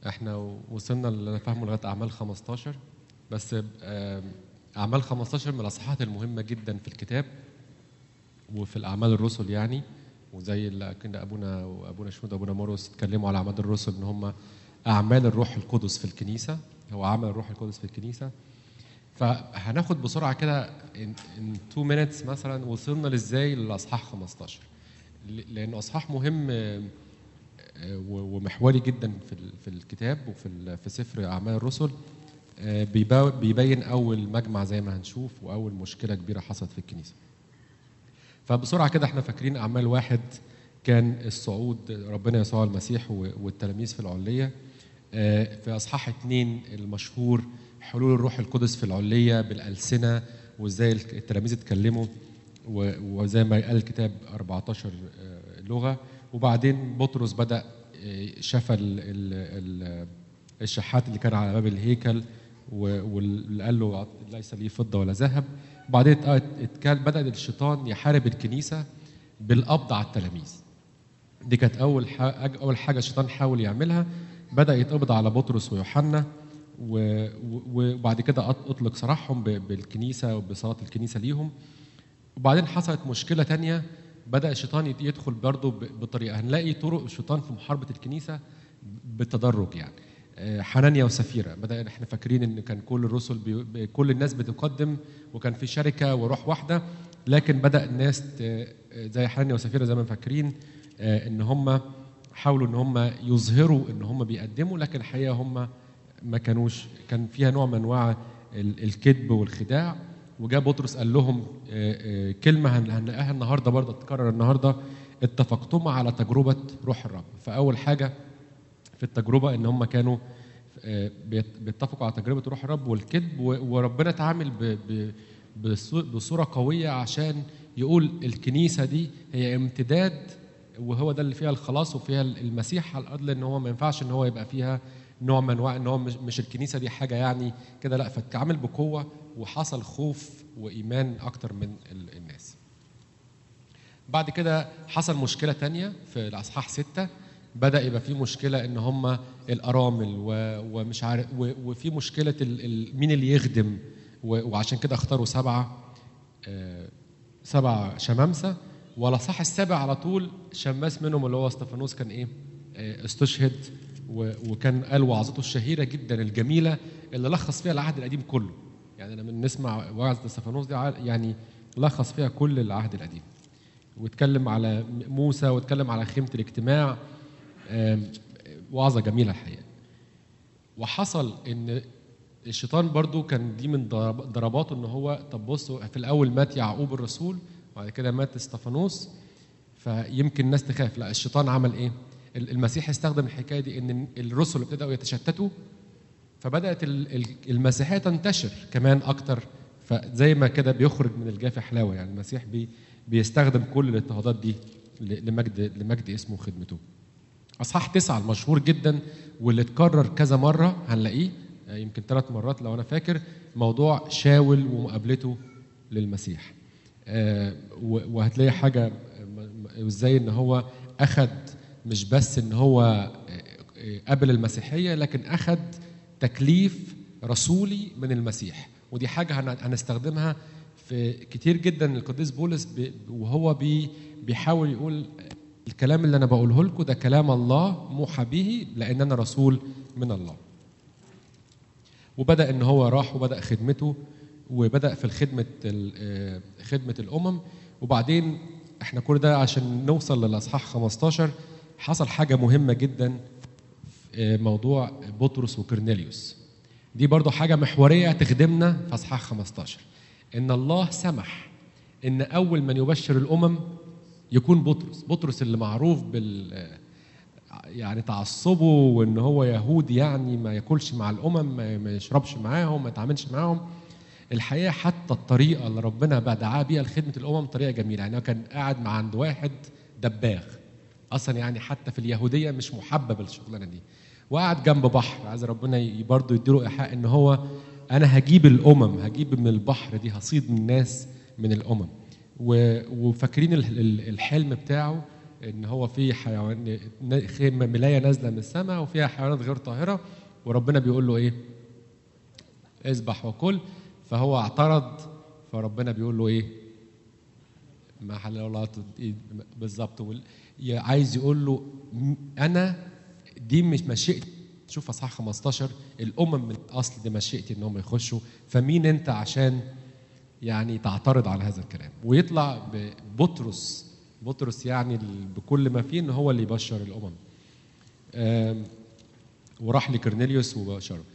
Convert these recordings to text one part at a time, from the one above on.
احنا وصلنا اللي انا فاهمه لغايه اعمال 15 بس آم، اعمال 15 من الاصحاحات المهمه جدا في الكتاب وفي الاعمال الرسل يعني وزي اللي كنا ابونا وابونا شنود وابونا مورس اتكلموا على اعمال الرسل ان هم اعمال الروح القدس في الكنيسه هو عمل الروح القدس في الكنيسه فهناخد بسرعه كده ان 2 minutes مثلا وصلنا لازاي للاصحاح 15 ل- لانه اصحاح مهم آه، آه، و- ومحوري جدا في ال- في الكتاب وفي ال- في سفر اعمال الرسل آه، بيبا- بيبين اول مجمع زي ما هنشوف واول مشكله كبيره حصلت في الكنيسه فبسرعه كده احنا فاكرين اعمال واحد كان الصعود ربنا يسوع المسيح و- والتلاميذ في العليه آه، في اصحاح اتنين المشهور حلول الروح القدس في العليه بالالسنه وازاي التلاميذ اتكلموا و- وزي ما قال الكتاب 14 آه، لغه وبعدين بطرس بدا آه، شفى ال- ال- ال- الشحات اللي كان على باب الهيكل و- واللي قال له ليس لي فضه ولا ذهب وبعدين ات- اتكال بدا الشيطان يحارب الكنيسه بالقبض على التلاميذ دي كانت اول حاجه اول حاجه الشيطان حاول يعملها بدا يتقبض على بطرس ويوحنا و- و- وبعد كده أط- اطلق سراحهم ب- بالكنيسه وبصلاه الكنيسه ليهم وبعدين حصلت مشكله تانية بدا الشيطان يت- يدخل برضه ب- بطريقه هنلاقي طرق الشيطان في محاربه الكنيسه بالتدرج يعني آه، حنانيا وسفيرة بدأ احنا فاكرين ان كان كل الرسل بي... ب- كل الناس بتقدم وكان في شركة وروح واحدة لكن بدأ الناس ت... زي حنانيا وسفيرة زي ما فاكرين آه، ان هم حاولوا ان هم يظهروا ان هم بيقدموا لكن الحقيقة هم ما كانوش كان فيها نوع من انواع ال- الكذب والخداع وجاء بطرس قال لهم آه، آه، كلمة هن- هنلاقيها النهارده برضه تتكرر النهارده اتفقتما على تجربة روح الرب فأول حاجة في التجربه ان هم كانوا آه، بيت- بيتفقوا على تجربه روح الرب والكذب و- وربنا اتعامل ب- ب- بصو- بصوره قويه عشان يقول الكنيسه دي هي امتداد وهو ده اللي فيها الخلاص وفيها المسيح على الارض لان هو ما ينفعش ان هو يبقى فيها نوع من انواع ان هو مش, مش الكنيسه دي حاجه يعني كده لا فاتعامل بقوه وحصل خوف وايمان اكتر من ال- الناس. بعد كده حصل مشكلة تانية في الأصحاح ستة بدأ يبقى في مشكلة إن هم الأرامل و- ومش عارف و- وفي مشكلة ال- ال- مين اللي يخدم و- وعشان كده اختاروا سبعة آه، سبع شمامسة والأصحاح السابع على طول شماس منهم اللي هو استفانوس كان إيه آه، استشهد و- وكان قال وعظته الشهيرة جدا الجميلة اللي لخص فيها العهد القديم كله يعني لما نسمع وعظة استفانوس دي ع- يعني لخص فيها كل العهد القديم واتكلم على موسى واتكلم على خيمة الاجتماع آم، وعظة جميلة الحقيقة وحصل ان الشيطان برضو كان دي من ضرب- ضرباته ان هو طب بصوا في الاول مات يعقوب الرسول وبعد كده مات استفانوس فيمكن الناس تخاف لا الشيطان عمل ايه ال- المسيح استخدم الحكايه دي ان الرسل ابتدأوا يتشتتوا فبدات ال- ال- المسيحيه تنتشر كمان اكتر فزي ما كده بيخرج من الجاف حلاوه يعني المسيح بي بيستخدم كل الاضطهادات دي ل- لمجد لمجد اسمه وخدمته. اصحاح تسعه المشهور جدا واللي اتكرر كذا مره هنلاقيه آه، يمكن ثلاث مرات لو انا فاكر موضوع شاول ومقابلته للمسيح. آه، و- وهتلاقي حاجه م- م- ازاي ان هو اخذ مش بس ان هو آه، آه، قبل المسيحيه لكن اخذ تكليف رسولي من المسيح ودي حاجه هن- هنستخدمها في كتير جدا القديس بولس ب- وهو بي بيحاول يقول الكلام اللي انا بقوله لكم ده كلام الله موحى به لان انا رسول من الله وبدا ان هو راح وبدا خدمته وبدا في الخدمه ال- آه، خدمه الامم وبعدين احنا كل ده عشان نوصل للاصحاح 15 حصل حاجه مهمه جدا في موضوع بطرس وكرنيليوس دي برضو حاجه محوريه تخدمنا في اصحاح 15 ان الله سمح ان اول من يبشر الامم يكون بطرس بطرس اللي معروف بال يعني تعصبه وان هو يهودي يعني ما ياكلش مع الامم ما ما يشربش معاهم ما يتعاملش معاهم الحقيقه حتى الطريقه اللي ربنا بدعاه بيها لخدمه الامم طريقه جميله يعني هو كان قاعد مع عند واحد دباغ اصلا يعني حتى في اليهوديه مش محبب الشغلانه دي وقعد جنب بحر عايز ربنا ي- برضه يديله ايحاء ان هو انا هجيب الامم هجيب من البحر دي هصيد من الناس من الامم و- وفاكرين ال- ال- الحلم بتاعه ان هو في حيوان ن- خيمه ملايه نازله من السماء وفيها حيوانات غير طاهره وربنا بيقول له ايه اذبح وكل فهو اعترض فربنا بيقول له ايه ما حل ولا تد- بالظبط وال- ي- عايز يقول له م- انا دي مش مشيئتي شوف اصحاح 15 الامم من الاصل دي مشيئتي ان هم يخشوا فمين انت عشان يعني تعترض على هذا الكلام ويطلع ببطرس بطرس يعني ال- بكل ما فيه ان هو اللي يبشر الامم آم، وراح لكرنيليوس وبشره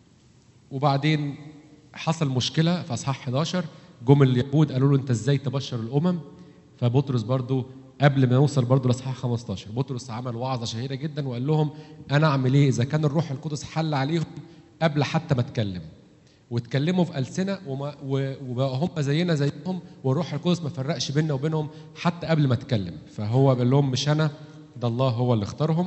وبعدين حصل مشكله في اصحاح 11 جم اليهود قالوا له انت ازاي تبشر الامم فبطرس برضو قبل ما يوصل برضو لاصحاح 15 بطرس عمل وعظه شهيره جدا وقال لهم انا اعمل ايه اذا كان الروح القدس حل عليهم قبل حتى ما اتكلم واتكلموا في ألسنة وما و- وبقوا هم زينا زيهم والروح القدس ما فرقش بيننا وبينهم حتى قبل ما اتكلم فهو قال لهم مش انا ده الله هو اللي اختارهم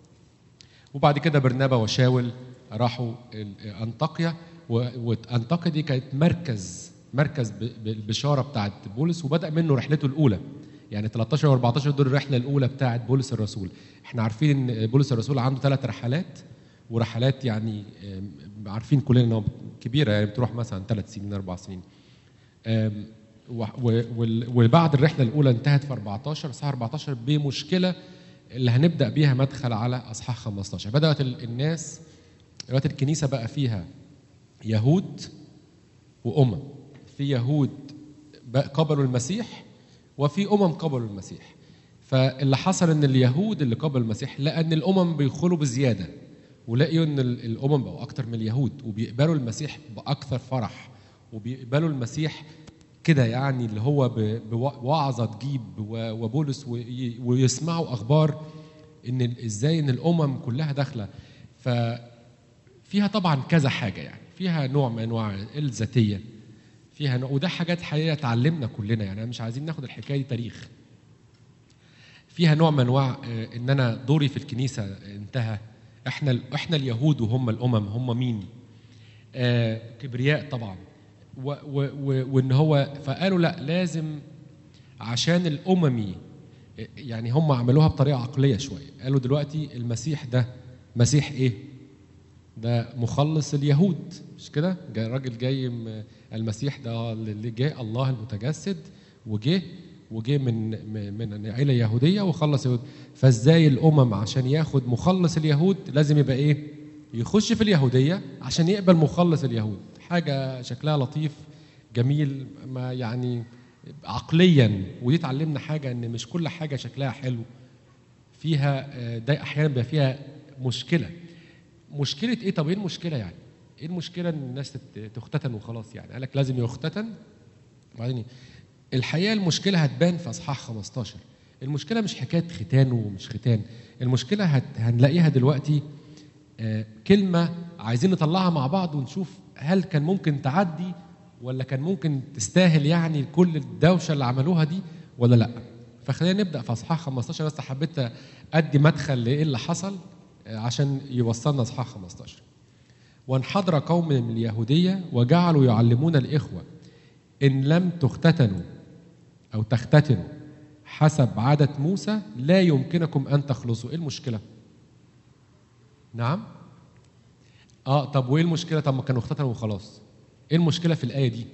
وبعد كده برنابا وشاول راحوا ال- انطاكيا و- وانطاكيا دي كانت مركز مركز ب- ب- البشاره بتاعت بولس وبدا منه رحلته الاولى يعني 13 و14 دول الرحله الاولى بتاعت بولس الرسول احنا عارفين ان بولس الرسول عنده ثلاث رحلات ورحلات يعني آم، عارفين كلنا انها كبيره يعني بتروح مثلا ثلاث سنين اربع سنين آم، و- و- وال- وبعد الرحله الاولى انتهت في 14 صح 14 بمشكله اللي هنبدا بيها مدخل على اصحاح 15 بدات ال- الناس دلوقتي الكنيسه بقى فيها يهود وامم في يهود بقى قبلوا المسيح وفي امم قبلوا المسيح فاللي حصل ان اليهود اللي قبلوا المسيح لقى ان الامم بيدخلوا بزياده ولقيوا ان ال- الامم بقوا اكتر من اليهود وبيقبلوا المسيح باكثر فرح وبيقبلوا المسيح كده يعني اللي هو ب- بوعظه تجيب و- وبولس وي- ويسمعوا اخبار ان ال- ازاي ان الامم كلها داخله ففيها طبعا كذا حاجه يعني فيها نوع من انواع الذاتيه فيها نوع وده حاجات حقيقه تعلمنا كلنا يعني أنا مش عايزين ناخد الحكايه دي تاريخ فيها نوع من انواع آه، ان انا دوري في الكنيسه انتهى احنا ال- احنا اليهود وهم الامم هم مين آه، كبرياء طبعا و و و وان هو فقالوا لا لازم عشان الاممي آه، يعني هم عملوها بطريقه عقليه شويه قالوا دلوقتي المسيح ده مسيح ايه ده مخلص اليهود مش كده جاي راجل جاي م- المسيح ده اللي جه الله المتجسد وجه وجه من من من عيله يهوديه وخلص يهود فازاي الامم عشان ياخد مخلص اليهود لازم يبقى ايه يخش في اليهوديه عشان يقبل مخلص اليهود حاجه شكلها لطيف جميل ما يعني عقليا ودي تعلمنا حاجه ان مش كل حاجه شكلها حلو فيها آه، ده احيانا بيبقى فيها مشكله مشكله ايه طب ايه المشكله يعني ايه المشكله ان الناس تت- تختتن وخلاص يعني قال لك لازم يختتن وبعدين الحقيقه المشكله هتبان في اصحاح 15 المشكله مش حكايه ختان ومش ختان المشكله هت... هنلاقيها دلوقتي آه، كلمه عايزين نطلعها مع بعض ونشوف هل كان ممكن تعدي ولا كان ممكن تستاهل يعني كل الدوشه اللي عملوها دي ولا لا فخلينا نبدا في اصحاح 15 بس حبيت ادي مدخل لايه اللي حصل آه، عشان يوصلنا اصحاح 15 وانحدر قوم من اليهوديه وجعلوا يعلمون الاخوه ان لم تختتنوا او تختتنوا حسب عاده موسى لا يمكنكم ان تخلصوا ايه المشكله نعم اه طب وايه المشكله طب ما كانوا اختتنوا وخلاص ايه المشكله في الايه دي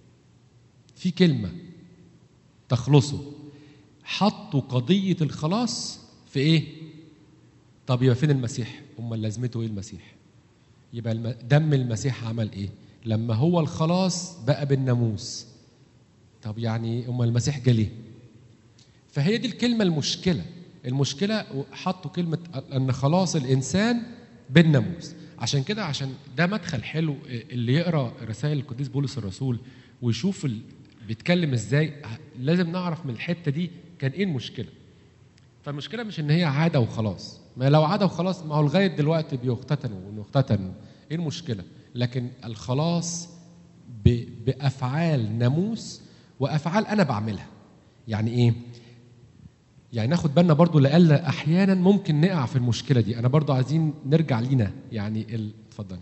في كلمه تخلصوا حطوا قضيه الخلاص في ايه طب يبقى فين المسيح امال لازمته ايه المسيح يبقى الم- دم المسيح عمل ايه لما هو الخلاص بقى بالناموس طب يعني امال المسيح جه ليه فهي دي الكلمه المشكله المشكله حطوا كلمه ان خلاص الانسان بالناموس عشان كده عشان ده مدخل حلو اللي يقرا رسائل القديس بولس الرسول ويشوف ال... بيتكلم ازاي لازم نعرف من الحته دي كان ايه المشكله فالمشكله مش ان هي عاده وخلاص ما لو عاده وخلاص ما هو لغايه دلوقتي بيختتنوا ونختتنوا ايه المشكله لكن الخلاص ب... بافعال ناموس وافعال انا بعملها يعني ايه يعني ناخد بالنا برضو لأن احيانا ممكن نقع في المشكله دي انا برضو عايزين نرجع لينا يعني ال... اتفضل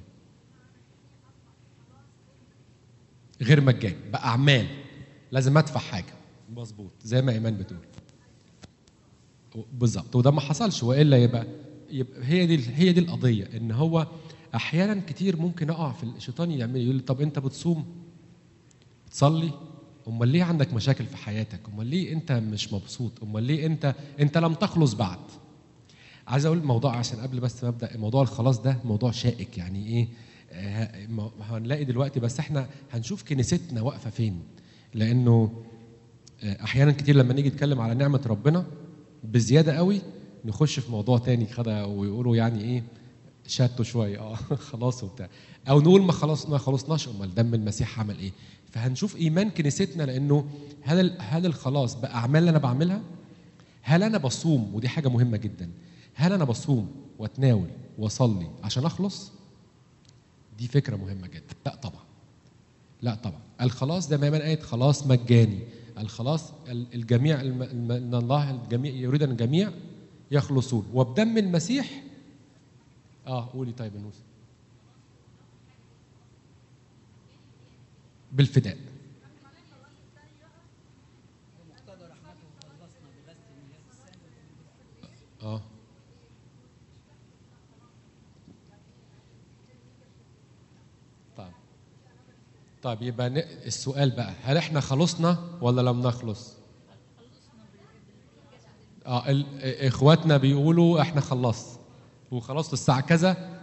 غير مجاني باعمال لازم ادفع حاجه مظبوط زي ما ايمان بتقول بالظبط وده ما حصلش والا يبقى يبقى هي دي هي دي القضيه ان هو احيانا كتير ممكن اقع في الشيطان يعمل يقول لي طب انت بتصوم تصلي امال ليه عندك مشاكل في حياتك امال ليه انت مش مبسوط امال ليه انت انت لم تخلص بعد عايز اقول الموضوع عشان قبل بس ما ابدا موضوع الخلاص ده موضوع شائك يعني ايه آه، ما- هنلاقي دلوقتي بس احنا هنشوف كنيستنا واقفه فين لانه آه، احيانا كتير لما نيجي نتكلم على نعمه ربنا بزياده قوي نخش في موضوع تاني كده ويقولوا يعني ايه شاتوا شويه اه خلاص وبتاع او نقول ما خلاص ما خلصناش امال دم المسيح عمل ايه فهنشوف ايمان كنيستنا لانه هل ال- هل الخلاص باعمال اللي انا بعملها هل انا بصوم ودي حاجه مهمه جدا هل انا بصوم واتناول واصلي عشان اخلص دي فكره مهمه جدا لا طبعا لا طبعا الخلاص ده ما آية خلاص مجاني الخلاص ال- الجميع الم- الم- ان الله الجميع يريد ان الجميع يخلصون وبدم المسيح اه قولي طيب يا نوسة بالفداء بمقتضى رحمته خلصنا بغسل مياه السامي اه طيب طيب يبقى ن- السؤال بقى هل احنا خلصنا ولا لم نخلص؟ اه ال- اخواتنا بيقولوا احنا خلص وخلصت الساعه كذا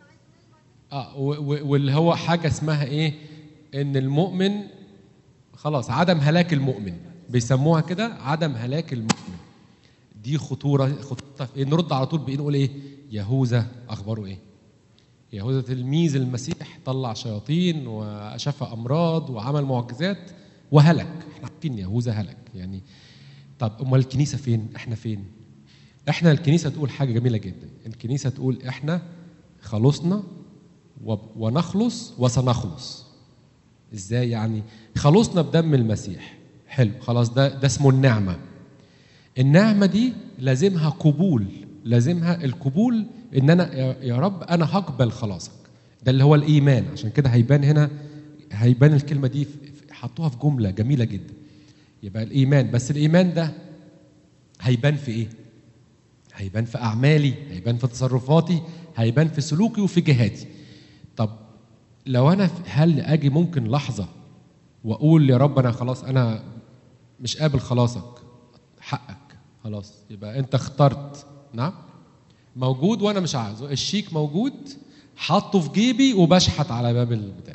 اه و- و- واللي هو حاجه اسمها ايه؟ ان المؤمن خلاص عدم هلاك المؤمن بيسموها كده عدم هلاك المؤمن دي خطوره خطوره في ايه؟ نرد على طول بايه نقول ايه؟ يهوذا اخباره ايه؟ يهوذا تلميذ المسيح طلع شياطين وشفى امراض وعمل معجزات وهلك احنا عارفين يهوذا هلك يعني طب امال الكنيسه فين؟ احنا فين؟ احنا الكنيسه تقول حاجه جميله جدا الكنيسه تقول احنا خلصنا وب- ونخلص وسنخلص ازاي يعني خلصنا بدم المسيح حلو خلاص ده ده اسمه النعمه النعمه دي لازمها قبول لازمها القبول ان انا يا- يا رب انا هقبل خلاصك ده اللي هو الايمان عشان كده هيبان هنا هيبان الكلمه دي في- في- حطوها في جمله جميله جدا يبقى الايمان بس الايمان ده هيبان في ايه هيبان في اعمالي هيبان في تصرفاتي هيبان في سلوكي وفي جهاتي طب لو انا في- هل اجي ممكن لحظه واقول يا رب انا خلاص انا مش قابل خلاصك حقك خلاص يبقى انت اخترت نعم موجود وانا مش عايزه الشيك موجود حاطه في جيبي وبشحت على باب البتاع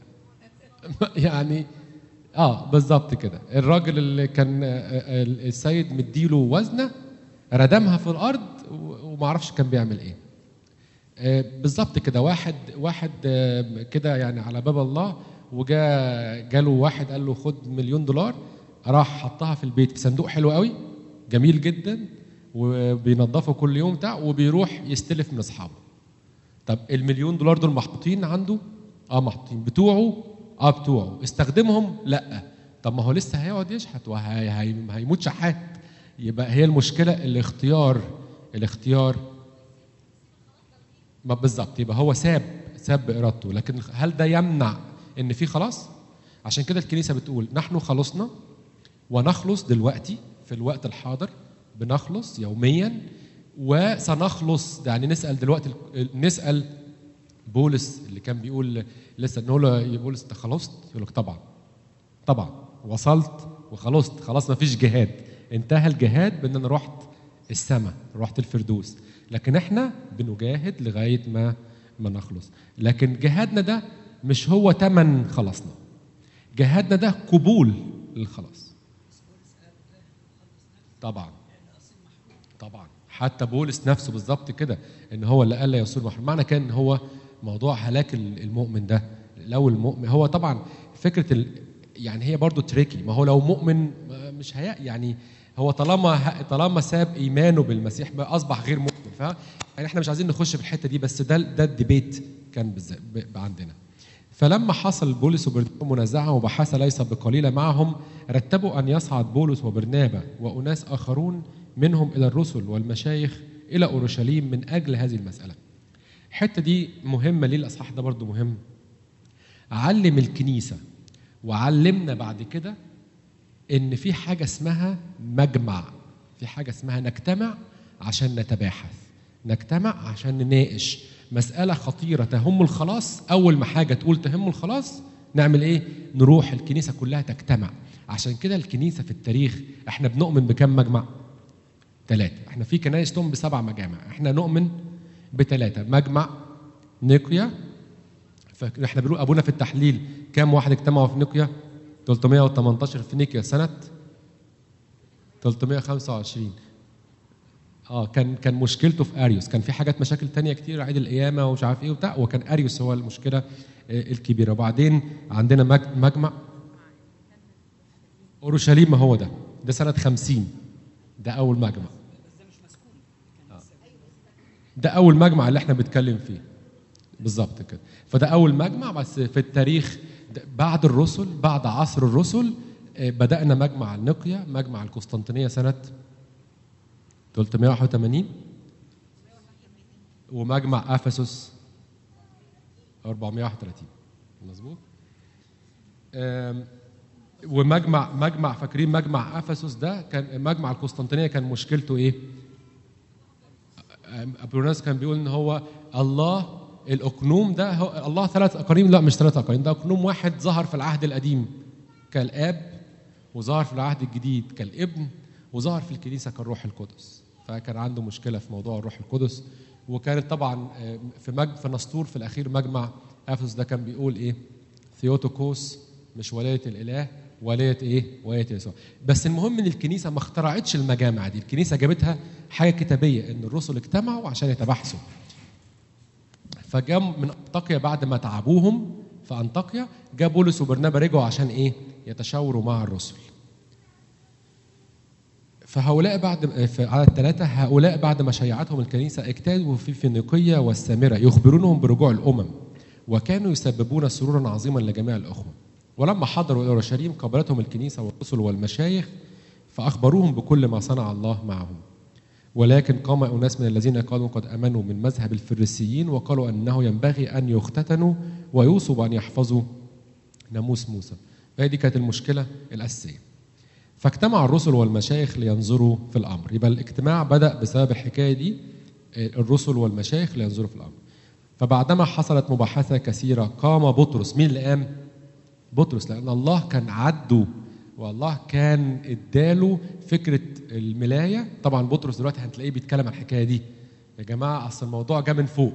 يعني اه بالظبط كده الراجل اللي كان آه، آه، السيد مديله وزنه ردمها في الارض و- ومعرفش كان بيعمل ايه آه، بالظبط كده واحد واحد آه، كده يعني على باب الله وجا جاله واحد قال له خد مليون دولار راح حطها في البيت في صندوق حلو قوي جميل جدا وبينظفه كل يوم بتاع وبيروح يستلف من اصحابه طب المليون دولار دول محطوطين عنده اه محطوطين بتوعه اه بتوعه استخدمهم لا طب ما هو لسه هيقعد يشحت وهيموت شحات يبقى هي المشكله الاختيار الاختيار ما بالظبط يبقى هو ساب ساب بارادته لكن هل ده يمنع ان في خلاص عشان كده الكنيسه بتقول نحن خلصنا ونخلص دلوقتي في الوقت الحاضر بنخلص يوميا وسنخلص يعني نسال دلوقتي نسال بولس اللي كان بيقول لسه نقول له يا بولس انت خلصت يقول لك طبعا طبعا وصلت وخلصت خلاص ما فيش جهاد انتهى الجهاد بان انا رحت السماء رحت الفردوس لكن احنا بنجاهد لغايه ما ما نخلص لكن جهادنا ده مش هو تمن خلاصنا جهادنا ده قبول للخلاص طبعا طبعا حتى بولس نفسه بالظبط كده ان هو اللي قال لا يصير محروم معنى كان ان هو موضوع هلاك المؤمن ده لو المؤمن هو طبعا فكره ال يعني هي برضو تريكي ما هو لو مؤمن مش هي يعني هو طالما طالما ساب ايمانه بالمسيح بقى اصبح غير مؤمن ف يعني احنا مش عايزين نخش في الحته دي بس ده ده الديبيت كان بالز- عندنا فلما حصل بولس وبرنابا منازعة وبحث ليس بقليلة معهم رتبوا أن يصعد بولس وبرنابا وأناس آخرون منهم إلى الرسل والمشايخ إلى أورشليم من أجل هذه المسألة الحتة دي مهمة ليه الأصحاح ده برضو مهم علم الكنيسة وعلمنا بعد كده إن في حاجة اسمها مجمع في حاجة اسمها نجتمع عشان نتباحث نجتمع عشان نناقش مسألة خطيرة تهم الخلاص أول ما حاجة تقول تهم الخلاص نعمل إيه؟ نروح الكنيسة كلها تجتمع عشان كده الكنيسة في التاريخ إحنا بنؤمن بكم مجمع؟ ثلاثة احنا في كنايس تؤمن بسبع مجامع احنا نؤمن بثلاثة مجمع نيقيا فاحنا بنقول ابونا في التحليل كام واحد اجتمعوا في نيقيا 318 في نيقيا سنة 325 اه كان كان مشكلته في اريوس كان في حاجات مشاكل تانية كتير عيد القيامة ومش عارف ايه وبتاع وكان اريوس هو المشكلة آه، الكبيرة وبعدين عندنا مج- مجمع اورشليم ما هو ده ده سنة 50 ده أول مجمع آه. ده أول مجمع اللي احنا بنتكلم فيه بالظبط كده فده أول مجمع بس في التاريخ ده بعد الرسل بعد عصر الرسل آه، بدأنا مجمع النقيا مجمع القسطنطينية سنة 381 ومجمع أفسس 431 مظبوط آم، ومجمع مجمع فاكرين مجمع افسس ده كان مجمع القسطنطينيه كان مشكلته ايه؟ ابروناس كان بيقول ان هو الله الاقنوم ده هو الله ثلاث اقانيم لا مش ثلاث اقانيم ده اقنوم واحد ظهر في العهد القديم كالاب وظهر في العهد الجديد كالابن وظهر في الكنيسه كالروح القدس فكان عنده مشكله في موضوع الروح القدس وكانت طبعا آه، في مج... في نسطور في الاخير مجمع افسس ده كان بيقول ايه؟ ثيوتوكوس مش ولايه الاله ولايه ايه؟ ولايه يسوع بس المهم ان الكنيسه ما اخترعتش المجامع دي الكنيسه جابتها حاجه كتابيه ان الرسل اجتمعوا عشان يتباحثوا فجاء من انطاكيا بعد ما تعبوهم في انطاكيا جاء بولس وبرنابا رجعوا عشان ايه؟ يتشاوروا مع الرسل. فهؤلاء بعد في على الثلاثة هؤلاء بعد ما شيعتهم الكنيسة اجتازوا في فينيقية والسامرة يخبرونهم برجوع الأمم وكانوا يسببون سرورا عظيما لجميع الأخوة ولما حضروا إلى أورشليم قابلتهم الكنيسة والرسل والمشايخ فأخبروهم بكل ما صنع الله معهم ولكن قام أناس من الذين قالوا قد أمنوا من مذهب الفريسيين وقالوا أنه ينبغي أن يختتنوا ويوصوا بأن يحفظوا ناموس موسى فهذه كانت المشكلة الأساسية فاجتمع الرسل والمشايخ لينظروا في الأمر يبقى الاجتماع بدأ بسبب الحكاية دي آه، الرسل والمشايخ لينظروا في الأمر فبعدما حصلت مباحثة كثيرة قام بطرس مين اللي قام؟ بطرس لأن الله كان عدوا والله كان اداله فكرة الملاية طبعا بطرس دلوقتي هتلاقيه بيتكلم عن الحكاية دي يا جماعة أصل الموضوع جه من فوق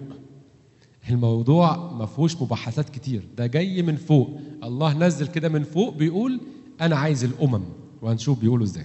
الموضوع ما فيهوش مباحثات كتير ده جاي من فوق الله نزل كده من فوق بيقول أنا عايز الأمم وهنشوف بيقولوا إزاي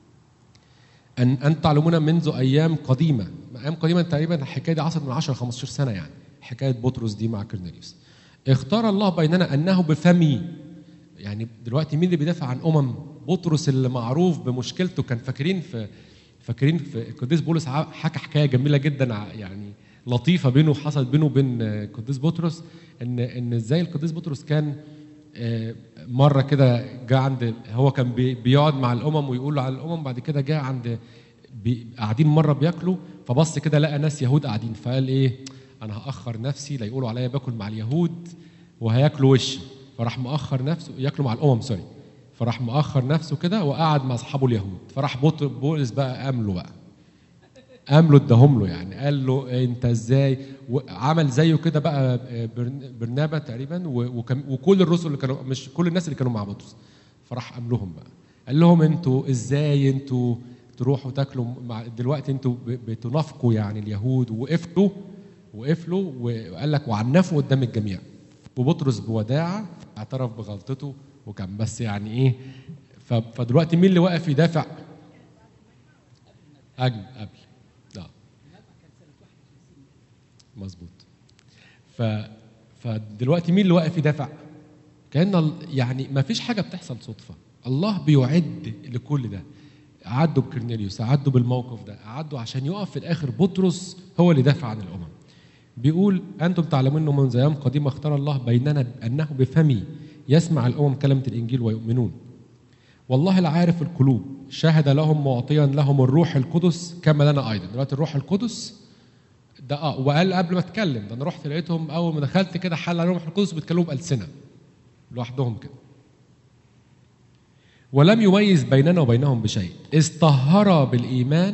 أن أن تعلمون منذ أيام قديمة أيام قديمة تقريبا الحكاية دي عصر من 10 15 سنة يعني حكاية بطرس دي مع كرنيليوس اختار الله بيننا أنه بفمي يعني دلوقتي مين اللي بيدافع عن أمم بطرس اللي معروف بمشكلته كان فاكرين في فاكرين في القديس بولس ع- حكى حكايه جميله جدا ع- يعني لطيفه بينه حصلت بينه وبين آه، القديس بطرس ان ان ازاي القديس بطرس كان آه، مره كده جه عند هو كان بي- بيقعد مع الامم ويقول على الامم بعد كده جه عند بي- قاعدين مره بياكلوا فبص كده لقى ناس يهود قاعدين فقال ايه انا هاخر نفسي لا يقولوا عليا باكل مع اليهود وهياكلوا وشي فراح مأخر نفسه ياكلوا مع الامم سوري فراح مأخر نفسه كده وقعد مع اصحابه اليهود فراح بطر- بولس بقى قام له بقى قام له اداهم له يعني قال له انت ازاي وعمل زيه كده بقى برن- برنابا تقريبا و- وكم- وكل الرسل اللي كانوا مش كل الناس اللي كانوا مع بطرس فراح قام لهم بقى قال لهم انتوا ازاي انتوا تروحوا تاكلوا مع دلوقتي انتوا ب- بتنافقوا يعني اليهود وقفتوا وقفلوا وقال لك وعنفوا قدام الجميع وبطرس بوداعه اعترف بغلطته وكان بس يعني ايه ف- فدلوقتي مين اللي واقف يدافع؟ قبل قبل اه مظبوط ف فدلوقتي مين اللي واقف يدافع؟ كان ال- يعني ما فيش حاجه بتحصل صدفه الله بيعد لكل ده عدوا بكرنيليوس عدوا بالموقف ده عدوا عشان يقف في الاخر بطرس هو اللي دافع عن الامم بيقول انتم تعلمون انه منذ ايام قديمه اختار الله بيننا انه بفمي يسمع الامم كلمه الانجيل ويؤمنون والله العارف القلوب شهد لهم معطيا لهم الروح القدس كما لنا ايضا دلوقتي الروح القدس ده اه وقال قبل ما اتكلم ده انا رحت لقيتهم اول ما دخلت كده حل عليهم الروح القدس بيتكلموا بالسنه لوحدهم كده ولم يميز بيننا وبينهم بشيء اذ طهر بالايمان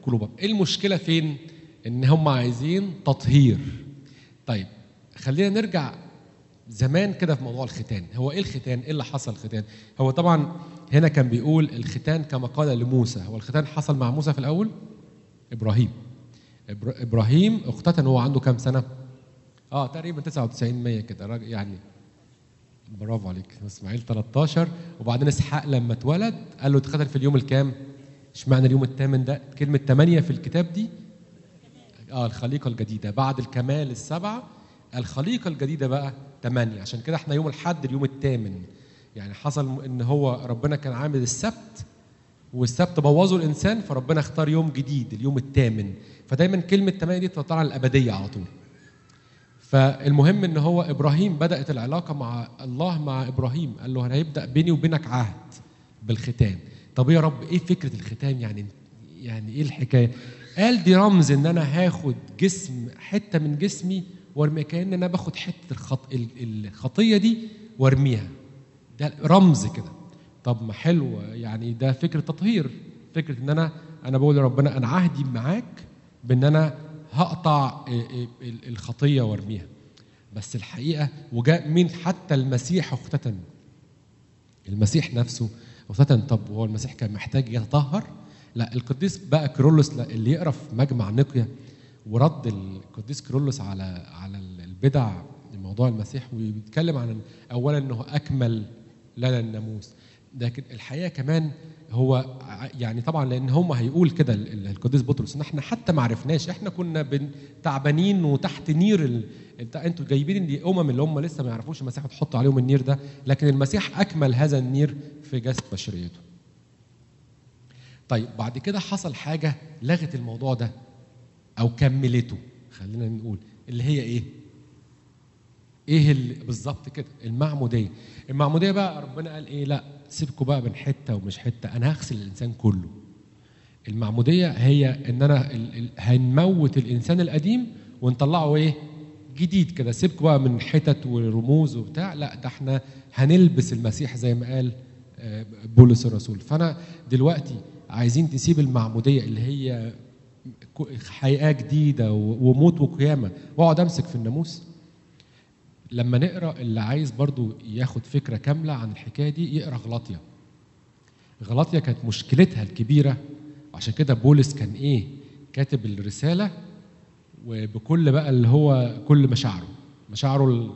قلوبهم ايه المشكله فين ان هم عايزين تطهير طيب خلينا نرجع زمان كده في موضوع الختان هو ايه الختان ايه اللي حصل الختان هو طبعا هنا كان بيقول الختان كما قال لموسى هو الختان حصل مع موسى في الاول ابراهيم إبر- ابراهيم اختتن وهو عنده كام سنه اه تقريبا 99 100 كده راجل- يعني برافو عليك اسماعيل 13 وبعدين اسحاق لما اتولد قال له اتختن في اليوم الكام اشمعنى اليوم الثامن ده كلمه ثمانية في الكتاب دي اه الخليقه الجديده بعد الكمال السبعه الخليقه الجديده بقى ثمانية عشان كده احنا يوم الحد اليوم الثامن يعني حصل ان هو ربنا كان عامل السبت والسبت بوظه الانسان فربنا اختار يوم جديد اليوم الثامن فدايما كلمه ثمانية دي تطلع على الابديه على طول فالمهم ان هو ابراهيم بدات العلاقه مع الله مع ابراهيم قال له انا هيبدا بيني وبينك عهد بالختان طب يا رب ايه فكره الختان يعني يعني ايه الحكايه قال دي رمز ان انا هاخد جسم حته من جسمي وارمي كان انا باخد حته الخط ال- الخطيه دي وارميها ده رمز كده طب ما حلو يعني ده فكره تطهير فكره ان انا انا بقول لربنا انا عهدي معاك بان انا هقطع إيه إيه ال- الخطيه وارميها بس الحقيقه وجاء مين حتى المسيح اختتن المسيح نفسه اختتن طب هو المسيح كان محتاج يتطهر لا القديس بقى كيرلس لا، اللي يقرا في مجمع نقيا ورد القديس كيرلس على على البدع موضوع المسيح وبيتكلم عن اولا انه اكمل لنا الناموس لكن الحقيقه كمان هو ع- يعني طبعا لان هم هيقول كده ال- ال- القديس بطرس ان احنا حتى ما عرفناش احنا كنا بن- تعبانين وتحت نير ال... انت انتوا جايبين الامم اللي هم لسه ما يعرفوش المسيح وتحطوا عليهم النير ده لكن المسيح اكمل هذا النير في جسد بشريته طيب بعد كده حصل حاجه لغت الموضوع ده او كملته خلينا نقول اللي هي ايه ايه اللي بالظبط كده المعموديه المعموديه بقى ربنا قال ايه لا سيبكوا بقى من حته ومش حته انا هغسل الانسان كله المعموديه هي ان انا ال- ال- هنموت الانسان القديم ونطلعه ايه جديد كده سيبكوا بقى من حتت ورموز وبتاع لا ده احنا هنلبس المسيح زي ما قال آه، بولس الرسول فانا دلوقتي عايزين تسيب المعموديه اللي هي ك- حياه جديده و- وموت وقيامه واقعد امسك في الناموس لما نقرا اللي عايز برضو ياخد فكره كامله عن الحكايه دي يقرا غلاطيا غلاطيا كانت مشكلتها الكبيره عشان كده بولس كان ايه كاتب الرساله وبكل بقى اللي هو كل مشاعره مشاعره ال...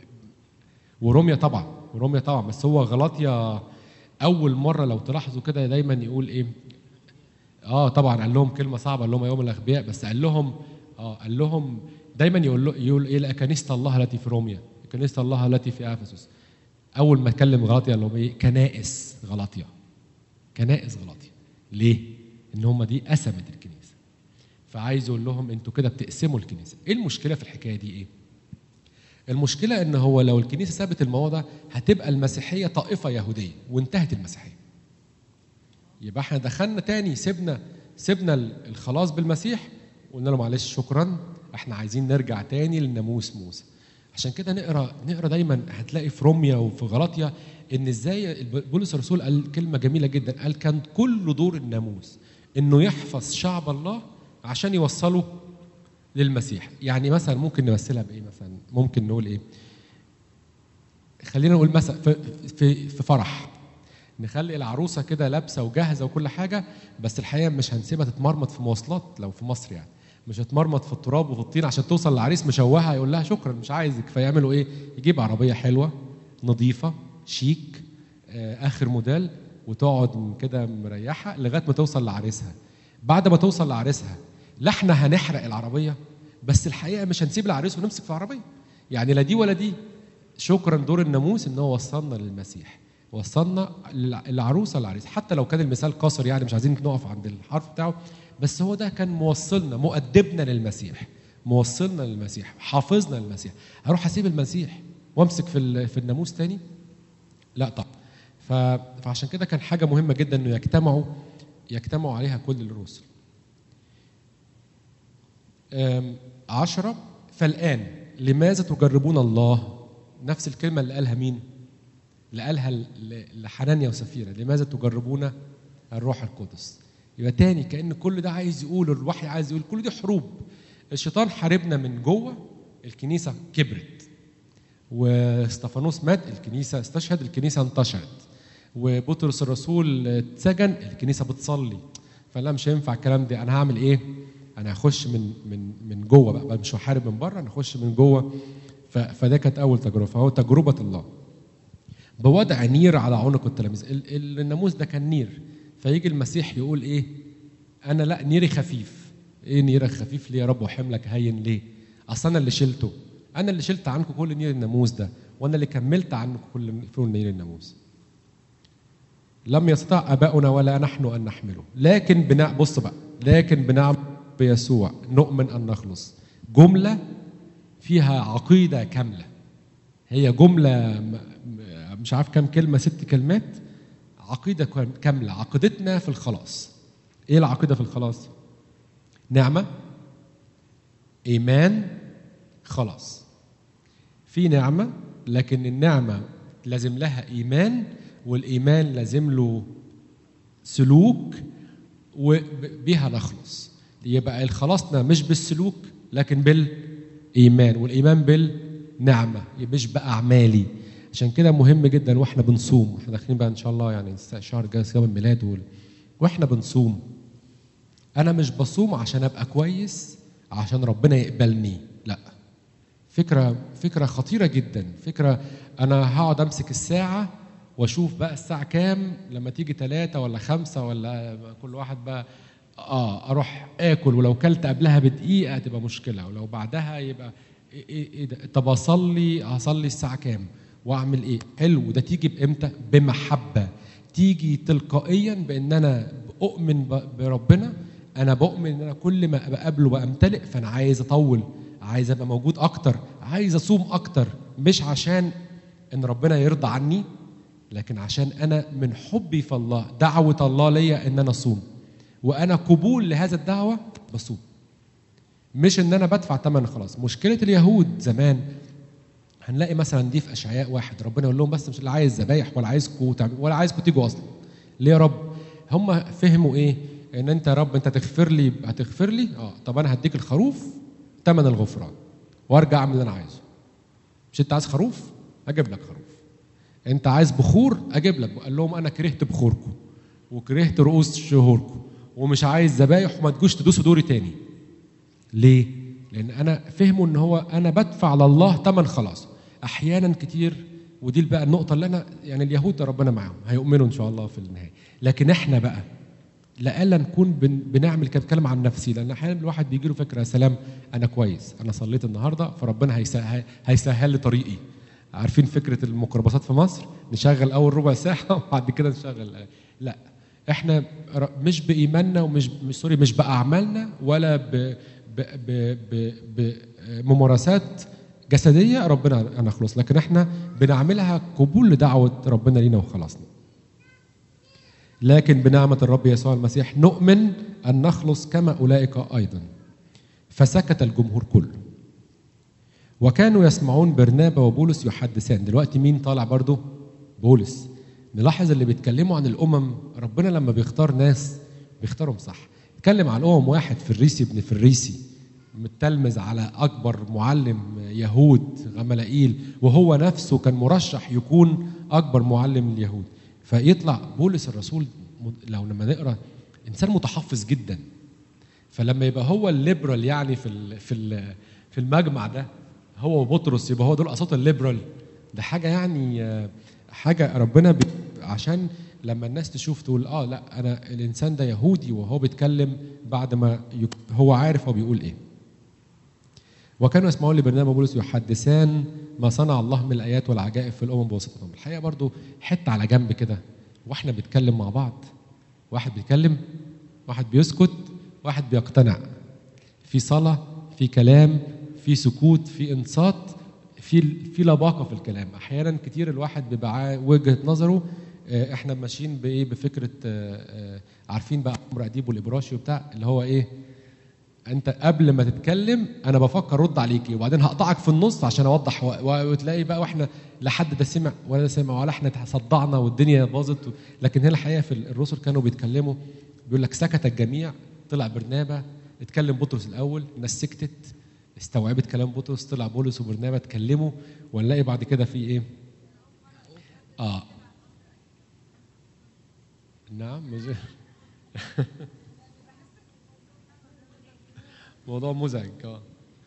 وروميا طبعا وروميا طبعا بس هو غلاطيا اول مره لو تلاحظوا كده دايما يقول ايه اه طبعا قال لهم كلمه صعبه قال لهم يوم الاغبياء بس قال لهم اه قال لهم دايما يقول له يقول ايه لا كنيسه الله التي في روميا كنيسه الله التي في افسس اول ما اتكلم غلاطيا قال لهم ايه كنائس غلاطيا كنائس غلاطيا ليه؟ ان هم دي قسمت الكنيسه فعايز يقول لهم انتوا كده بتقسموا الكنيسه ايه المشكله في الحكايه دي ايه؟ المشكله ان هو لو الكنيسه سابت الموضوع ده هتبقى المسيحيه طائفه يهوديه وانتهت المسيحيه يبقى احنا دخلنا تاني سيبنا سيبنا الخلاص بالمسيح وقلنا له معلش شكرا احنا عايزين نرجع تاني لناموس موسى عشان كده نقرا نقرا دايما هتلاقي في روميا وفي غلاطيا ان ازاي بولس الرسول قال كلمه جميله جدا قال كان كل دور الناموس انه يحفظ شعب الله عشان يوصله للمسيح يعني مثلا ممكن نمثلها بايه مثلا ممكن نقول ايه خلينا نقول مثلا في في في فرح نخلي العروسه كده لابسه وجاهزه وكل حاجه بس الحقيقه مش هنسيبها تتمرمط في مواصلات لو في مصر يعني مش هتمرمط في التراب وفي الطين عشان توصل للعريس مشوهه يقول لها شكرا مش عايزك فيعملوا ايه؟ يجيب عربيه حلوه نظيفه شيك آه، اخر موديل وتقعد كده مريحه لغايه ما توصل لعريسها. بعد ما توصل لعريسها لا احنا هنحرق العربيه بس الحقيقه مش هنسيب العريس ونمسك في العربيه. يعني لا دي ولا دي. شكرا دور الناموس ان هو وصلنا للمسيح. وصلنا الع- العروسه للعريس حتى لو كان المثال قصر يعني مش عايزين نقف عند الحرف بتاعه بس هو ده كان موصلنا مؤدبنا للمسيح موصلنا للمسيح حافظنا للمسيح هروح اسيب المسيح وامسك في ال- في الناموس تاني لا طبعا ف- فعشان كده كان حاجه مهمه جدا انه يجتمعوا يجتمعوا عليها كل الرسل أم، عشرة فالآن لماذا تجربون الله نفس الكلمة اللي قالها مين اللي قالها ل- لحنانيا وسفيرة لماذا تجربون الروح القدس يبقى تاني كان كل ده عايز يقول الوحي عايز يقول كل دي حروب الشيطان حاربنا من جوه الكنيسه كبرت واستفانوس مات الكنيسه استشهد الكنيسه انتشرت وبطرس الرسول اتسجن الكنيسه بتصلي فلا مش هينفع الكلام ده انا هعمل ايه؟ انا هخش من من من جوه بقى, بقى مش هحارب من بره انا هخش من جوه ف- فده كانت اول تجربه فهو تجربه الله بوضع نير على عنق التلاميذ ال- ال- الناموس ده كان نير فيجي المسيح يقول ايه انا لا نيري خفيف ايه نيرك خفيف ليه يا رب وحملك هين ليه اصل انا اللي شلته انا اللي شلت عنكم كل نير الناموس ده وانا اللي كملت عنكم كل كل نير الناموس لم يستطع اباؤنا ولا نحن ان نحمله لكن بنع بص بقى لكن بنعم بيسوع نؤمن ان نخلص جمله فيها عقيده كامله هي جمله م- م- مش عارف كام كلمه ست كلمات عقيده كام- كامله عقيدتنا في الخلاص ايه العقيده في الخلاص نعمه ايمان خلاص في نعمه لكن النعمه لازم لها ايمان والايمان لازم له سلوك وبها نخلص يبقى الخلاصنا مش بالسلوك لكن بالايمان والايمان بالنعمه مش باعمالي عشان كده مهم جدا واحنا بنصوم احنا داخلين بقى ان شاء الله يعني شهر جاي يوم الميلاد وال- واحنا بنصوم انا مش بصوم عشان ابقى كويس عشان ربنا يقبلني لا فكره فكره خطيره جدا فكره انا هقعد امسك الساعه واشوف بقى الساعه كام لما تيجي ثلاثة ولا خمسة ولا كل واحد بقى اه اروح اكل ولو كلت قبلها بدقيقه تبقى مشكله ولو بعدها يبقى ايه ايه, إيه ده طب اصلي هصلي الساعه كام واعمل ايه حلو ده تيجي بامتى بمحبه تيجي تلقائيا بان انا اؤمن ب- بربنا انا بؤمن ان انا كل ما بقابله بامتلئ فانا عايز اطول عايز ابقى موجود اكتر عايز اصوم اكتر مش عشان ان ربنا يرضى عني لكن عشان انا من حبي في الله دعوه الله ليا ان انا اصوم وانا قبول لهذا الدعوه بصوم مش ان انا بدفع ثمن خلاص مشكله اليهود زمان هنلاقي مثلا دي في اشعياء واحد ربنا يقول لهم بس مش اللي عايز ذبايح ولا عايزكم تعملوا ولا عايزكم تيجوا اصلا ليه يا رب هم فهموا ايه ان انت يا رب انت تغفر لي هتغفر لي اه طب انا هديك الخروف ثمن الغفران وارجع اعمل اللي انا عايزه مش انت عايز خروف اجيب لك خروف انت عايز بخور اجيب لك قال لهم انا كرهت بخوركم وكرهت رؤوس شهوركم ومش عايز ذبايح وما تجوش تدوسوا دوري تاني ليه لان انا فهموا ان هو انا بدفع لله ثمن خلاص احيانا كتير ودي بقى النقطه اللي انا يعني اليهود ده ربنا معاهم هيؤمنوا ان شاء الله في النهايه لكن احنا بقى لألا نكون بن بنعمل كده بتكلم عن نفسي لان احيانا الواحد بيجي له فكره يا سلام انا كويس انا صليت النهارده فربنا هيسهل, هيسهل لي طريقي عارفين فكره الميكروباصات في مصر نشغل اول ربع ساعه وبعد كده نشغل لا احنا ر- مش بايماننا ومش مش سوري مش باعمالنا ولا ب ب ب ب بممارسات جسديه ربنا هنخلص لكن احنا بنعملها قبول لدعوه ربنا لينا وخلاصنا لكن بنعمة الرب يسوع المسيح نؤمن أن نخلص كما أولئك أيضا فسكت الجمهور كله وكانوا يسمعون برنابا وبولس يحدثان دلوقتي مين طالع برضو بولس نلاحظ اللي بيتكلموا عن الأمم ربنا لما بيختار ناس بيختارهم صح اتكلم عن الأمم واحد فريسي ابن فريسي متلمذ على أكبر معلم يهود غملائيل وهو نفسه كان مرشح يكون أكبر معلم اليهود فيطلع بولس الرسول م- لو لما نقرا انسان متحفظ جدا فلما يبقى هو الليبرال يعني في ال في ال في المجمع ده هو وبطرس يبقى هو دول اصوات الليبرال ده حاجه يعني آه، حاجه ربنا بي عشان لما الناس تشوف تقول اه لا انا الانسان ده يهودي وهو بيتكلم بعد ما يك- هو عارف هو بيقول ايه وكانوا يسمعون لبرنامج بولس يحدثان ما صنع الله من الايات والعجائب في الامم بواسطتهم الحقيقه برضو حته على جنب كده واحنا بنتكلم مع بعض واحد بيتكلم واحد بيسكت واحد بيقتنع في صلاه في كلام في سكوت في انصات في في لباقه في الكلام احيانا كتير الواحد بيبقى عا- وجهه نظره آه، احنا ماشيين بايه بفكره آه، آه، عارفين بقى عمرو اديب والابراشي وبتاع اللي هو ايه انت قبل ما تتكلم انا بفكر ارد عليكي وبعدين هقطعك في النص عشان اوضح و- و- وتلاقي بقى واحنا لا حد ده سمع ولا ده سمع ولا احنا صدعنا والدنيا باظت لكن هنا الحقيقه في الرسل كانوا بيتكلموا بيقول لك سكت الجميع طلع برنابا اتكلم بطرس الاول الناس سكتت استوعبت كلام بطرس طلع بولس وبرنابا اتكلموا ونلاقي بعد كده في ايه اه نعم مش موضوع مزعج اه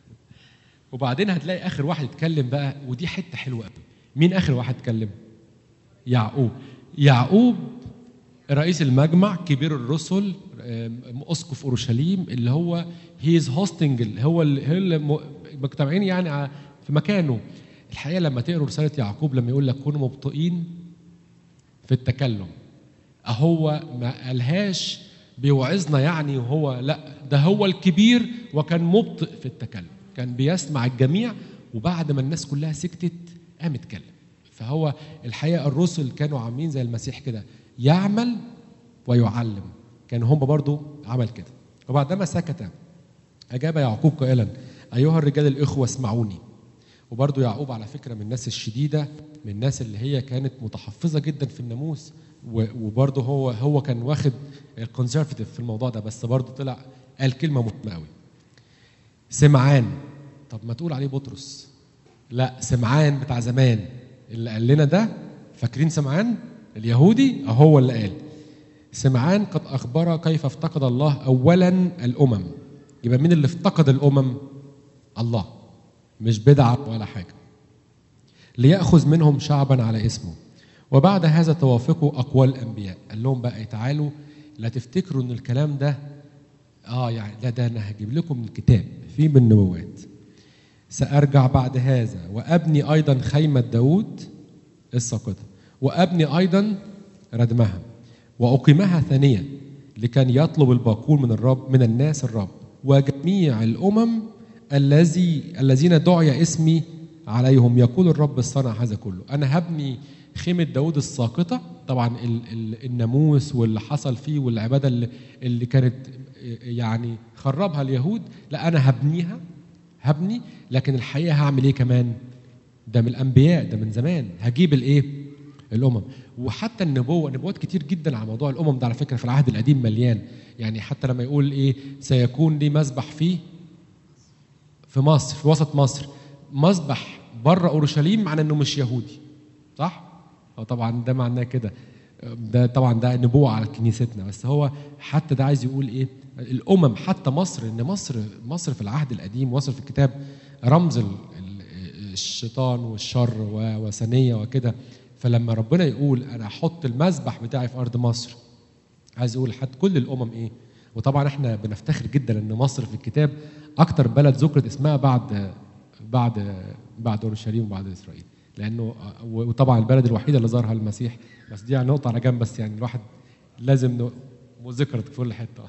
وبعدين هتلاقي اخر واحد اتكلم بقى ودي حته حلوه قوي مين اخر واحد اتكلم يعقوب يعقوب رئيس المجمع كبير الرسل آم، اسقف اورشليم اللي هو هي از هوستنج اللي هو اللي هو اللي م- مجتمعين يعني ع- في مكانه الحقيقه لما تقروا رساله يعقوب لما يقول لك كونوا مبطئين في التكلم هو ما قالهاش بيوعظنا يعني وهو لا ده هو الكبير وكان مبطئ في التكلم كان بيسمع الجميع وبعد ما الناس كلها سكتت قام اتكلم فهو الحقيقه الرسل كانوا عاملين زي المسيح كده يعمل ويعلم كان هم برضو عمل كده وبعدما سكت أجاب يعقوب قائلا أيها الرجال الإخوة اسمعوني وبرضو يعقوب على فكرة من الناس الشديدة من الناس اللي هي كانت متحفظة جدا في الناموس و- وبرضو هو هو كان واخد الكونسرفتيف في الموضوع ده بس برضو طلع قال كلمة مهمة قوي سمعان طب ما تقول عليه بطرس لا سمعان بتاع زمان اللي قال لنا ده فاكرين سمعان اليهودي هو اللي قال سمعان قد أخبر كيف افتقد الله أولا الأمم يبقى مين اللي افتقد الأمم الله مش بدعة ولا حاجة ليأخذ منهم شعبا على اسمه وبعد هذا توافقوا أقوال الأنبياء قال لهم بقى تعالوا لا تفتكروا إن الكلام ده آه يعني لا ده أنا هجيب لكم من كتاب فيه من النبوات سأرجع بعد هذا وأبني أيضا خيمة داود الساقطة وأبني أيضا ردمها وأقيمها ثانية لكي يطلب الباقون من الرب من الناس الرب وجميع الأمم الذي الذين دعي اسمي عليهم يقول الرب صنع هذا كله أنا هبني خيمة داود الساقطة طبعا ال ال الناموس واللي حصل فيه والعبادة اللي, اللي كانت يعني خربها اليهود لا أنا هبنيها هبني لكن الحقيقة هعمل إيه كمان ده من الأنبياء ده من زمان هجيب الإيه الامم وحتى النبوه نبوات كتير جدا على موضوع الامم ده على فكره في العهد القديم مليان يعني حتى لما يقول ايه سيكون لي مذبح فيه في مصر في وسط مصر مذبح بره اورشليم معناه انه مش يهودي صح؟ أو طبعا ده معناه كده ده طبعا ده نبوه على كنيستنا بس هو حتى ده عايز يقول ايه الامم حتى مصر ان مصر مصر في العهد القديم مصر في الكتاب رمز ال- ال- الشيطان والشر و- وثنيه وكده فلما ربنا يقول انا هحط المذبح بتاعي في ارض مصر عايز يقول حتى كل الامم ايه وطبعا احنا بنفتخر جدا ان مصر في الكتاب اكتر بلد ذكرت اسمها بعد بعد بعد اورشليم وبعد اسرائيل لانه وطبعا البلد الوحيده اللي ظهرها المسيح بس دي يعني نقطه على جنب بس يعني الواحد لازم ن- وذكرت في كل حته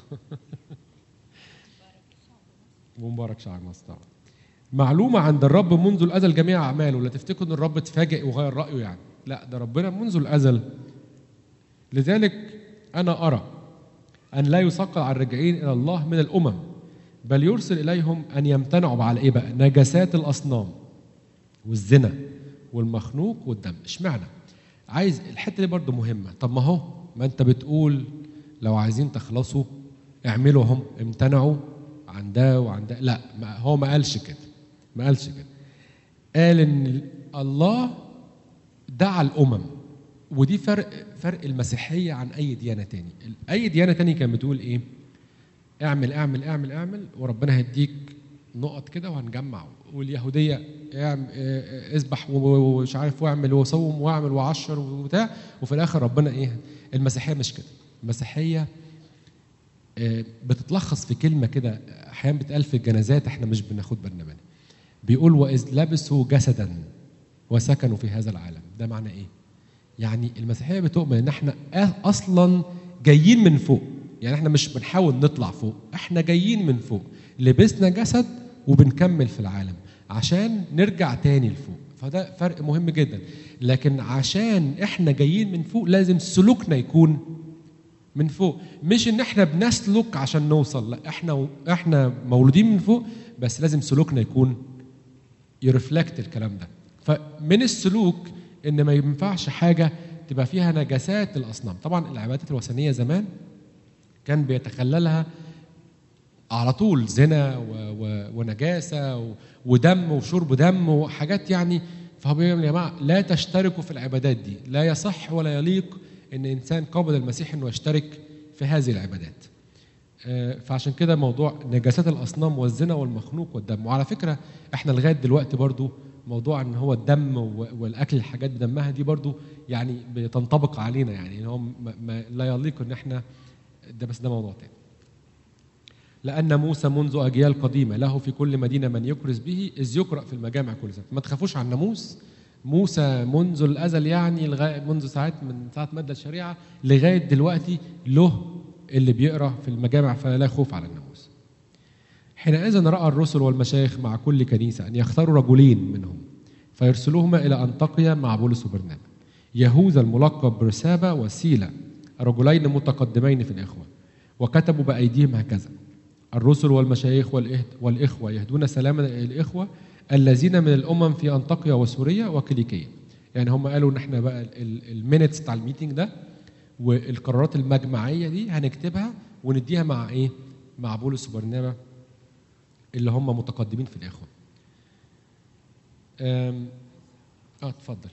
ومبارك شعب مصر طبعا معلومة عند الرب منذ الأزل جميع أعماله لا تفتكروا أن الرب اتفاجئ وغير رأيه يعني لا ده ربنا منذ الأزل لذلك أنا أرى أن لا يثقل على الراجعين إلى الله من الأمم بل يرسل إليهم أن يمتنعوا على إيه بقى نجاسات الأصنام والزنا والمخنوق والدم اشمعنى عايز الحته دي برضه مهمه طب ما هو ما انت بتقول لو عايزين تخلصوا اعملوا هم امتنعوا عن ده وعن ده لا ما هو ما قالش كده ما قالش كده قال ان الله دعا الامم ودي فرق فرق المسيحيه عن اي ديانه تاني اي ديانه تاني كانت بتقول ايه اعمل اعمل اعمل اعمل وربنا هيديك نقط كده وهنجمع واليهوديه اعمل اه، اذبح و- و- ومش عارف واعمل وصوم واعمل وعشر وبتاع وفي الاخر ربنا ايه المسيحيه مش كده المسيحيه اه، بتتلخص في كلمه كده احيانا بتقال في الجنازات احنا مش بناخد بالنا منها بيقول واذ لبسوا جسدا وسكنوا في هذا العالم ده معنى ايه يعني المسيحيه بتؤمن ان احنا اصلا جايين من فوق يعني احنا مش بنحاول نطلع فوق احنا جايين من فوق لبسنا جسد وبنكمل في العالم عشان نرجع تاني لفوق فده فرق مهم جدا لكن عشان احنا جايين من فوق لازم سلوكنا يكون من فوق مش ان احنا بنسلك عشان نوصل لا احنا احنا مولودين من فوق بس لازم سلوكنا يكون يرفلكت الكلام ده فمن السلوك ان ما ينفعش حاجه تبقى فيها نجاسات الاصنام طبعا العبادات الوثنيه زمان كان بيتخللها على طول زنا و... و... ونجاسه و... ودم وشرب دم وحاجات يعني فهو بيقول يا جماعه لا تشتركوا في العبادات دي لا يصح ولا يليق ان انسان قابل المسيح انه يشترك في هذه العبادات آه، فعشان كده موضوع نجاسات الاصنام والزنا والمخنوق والدم وعلى فكره احنا لغايه دلوقتي برضو موضوع ان هو الدم و- والاكل الحاجات بدمها دي برضو يعني بتنطبق علينا يعني ان هو ما ما لا يليق ان احنا ده بس ده موضوع تاني لأن موسى منذ أجيال قديمة له في كل مدينة من يكرز به إذ يقرأ في المجامع كل سنة ما تخافوش عن ناموس موسى منذ الأزل يعني لغاية منذ ساعات من ساعة مادة الشريعة لغاية دلوقتي له اللي بيقرأ في المجامع فلا خوف على الناموس حينئذ رأى الرسل والمشايخ مع كل كنيسة أن يختاروا رجلين منهم فيرسلوهما إلى أنطاكيا مع بولس وبرنابا يهوذا الملقب برسابة وسيلة رجلين متقدمين في الإخوة وكتبوا بأيديهم هكذا الرسل والمشايخ والإهد- والإخوة يهدون سلاما إلى الإخوة الذين من الأمم في أنطاكيا وسوريا وكيليكية يعني هم قالوا إن إحنا بقى المينتس بتاع الميتنج ده والقرارات المجمعية دي هنكتبها ونديها مع إيه؟ مع بولس وبرنابا اللي هم متقدمين في الإخوة. أم، اه اتفضل.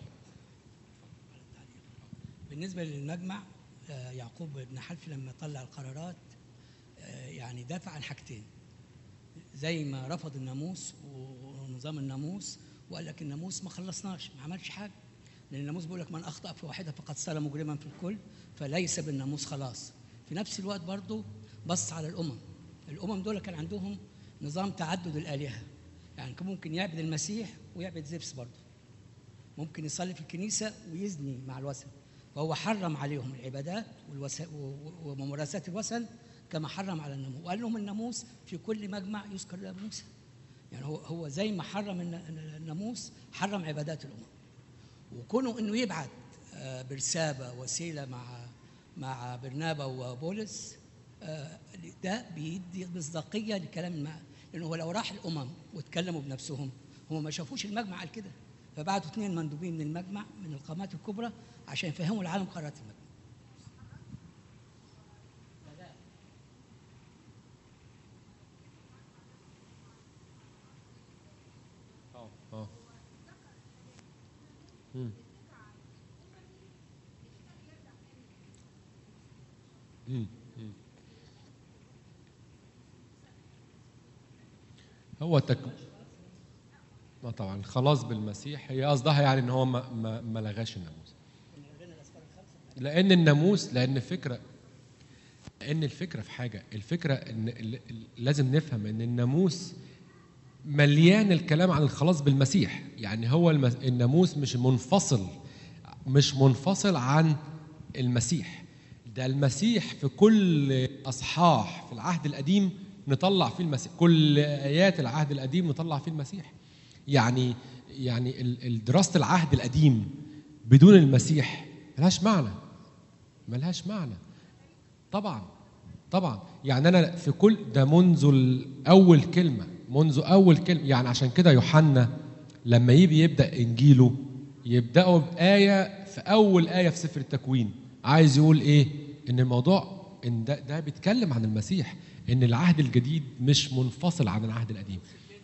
بالنسبه للمجمع آه، يعقوب بن حلفي لما طلع القرارات آه، يعني دافع عن حاجتين زي ما رفض الناموس ونظام الناموس وقال لك الناموس ما خلصناش ما عملش حاجه لان الناموس بيقول لك من اخطا في واحده فقد صار مجرما في الكل فليس بالناموس خلاص في نفس الوقت برضه بص على الامم الامم دول كان عندهم نظام تعدد الالهه يعني كان ممكن يعبد المسيح ويعبد زيفس برضه ممكن يصلي في الكنيسة ويزني مع الوثن فهو حرم عليهم العبادات والوس... و- و- وممارسات الوثن كما حرم على الناموس وقال لهم الناموس في كل مجمع يذكر له موسى يعني هو هو زي ما حرم الن- الناموس حرم عبادات الامم وكونه انه يبعت آه، برسابه وسيله مع مع برنابا وبولس آه، ده بيدي مصداقيه لكلام الماء لانه هو لو راح الامم واتكلموا بنفسهم هم ما شافوش المجمع قال كده فبعتوا اثنين مندوبين من المجمع من القامات الكبرى عشان يفهموا العالم قرارات المجمع اه مم. مم. مم. هو تك ما طبعا خلاص بالمسيح هي قصدها يعني ان هو ما, ما, ما لغاش الناموس لان الناموس لان فكره لان الفكره في حاجه الفكره ان ال- ال- لازم نفهم ان الناموس مليان الكلام عن الخلاص بالمسيح يعني هو المس... الناموس مش منفصل مش منفصل عن المسيح ده المسيح في كل اصحاح في العهد القديم نطلع فيه المسيح كل ايات العهد القديم نطلع فيه المسيح يعني يعني ال- ال- دراسه العهد القديم بدون المسيح ملهاش معنى ملهاش معنى طبعا طبعا يعني انا في كل ده منذ ال- اول كلمه منذ اول كلمه يعني عشان كده يوحنا لما يجي يبدا انجيله يبداوا بايه في اول ايه في سفر التكوين عايز يقول ايه ان الموضوع ان ده ده بيتكلم عن المسيح ان العهد الجديد مش منفصل عن العهد القديم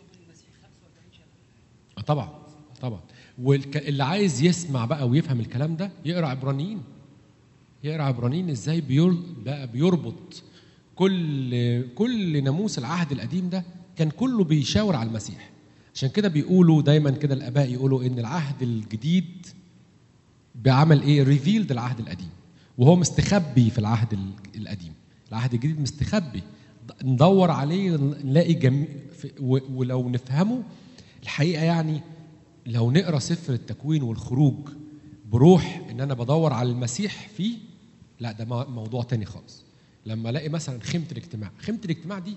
آه طبعا طبعا واللي عايز يسمع بقى ويفهم الكلام ده يقرا عبرانيين يقرا عبرانيين ازاي بير بقى بيربط كل كل ناموس العهد القديم ده كان كله بيشاور على المسيح عشان كده بيقولوا دايما كده الاباء يقولوا ان العهد الجديد بعمل ايه ريفيلد العهد القديم وهو مستخبي في العهد ال- القديم العهد الجديد مستخبي ندور عليه نلاقي جميع في- و- ولو نفهمه الحقيقه يعني لو نقرا سفر التكوين والخروج بروح ان انا بدور على المسيح فيه لا ده مو- موضوع تاني خالص لما الاقي مثلا خيمه الاجتماع خيمه الاجتماع دي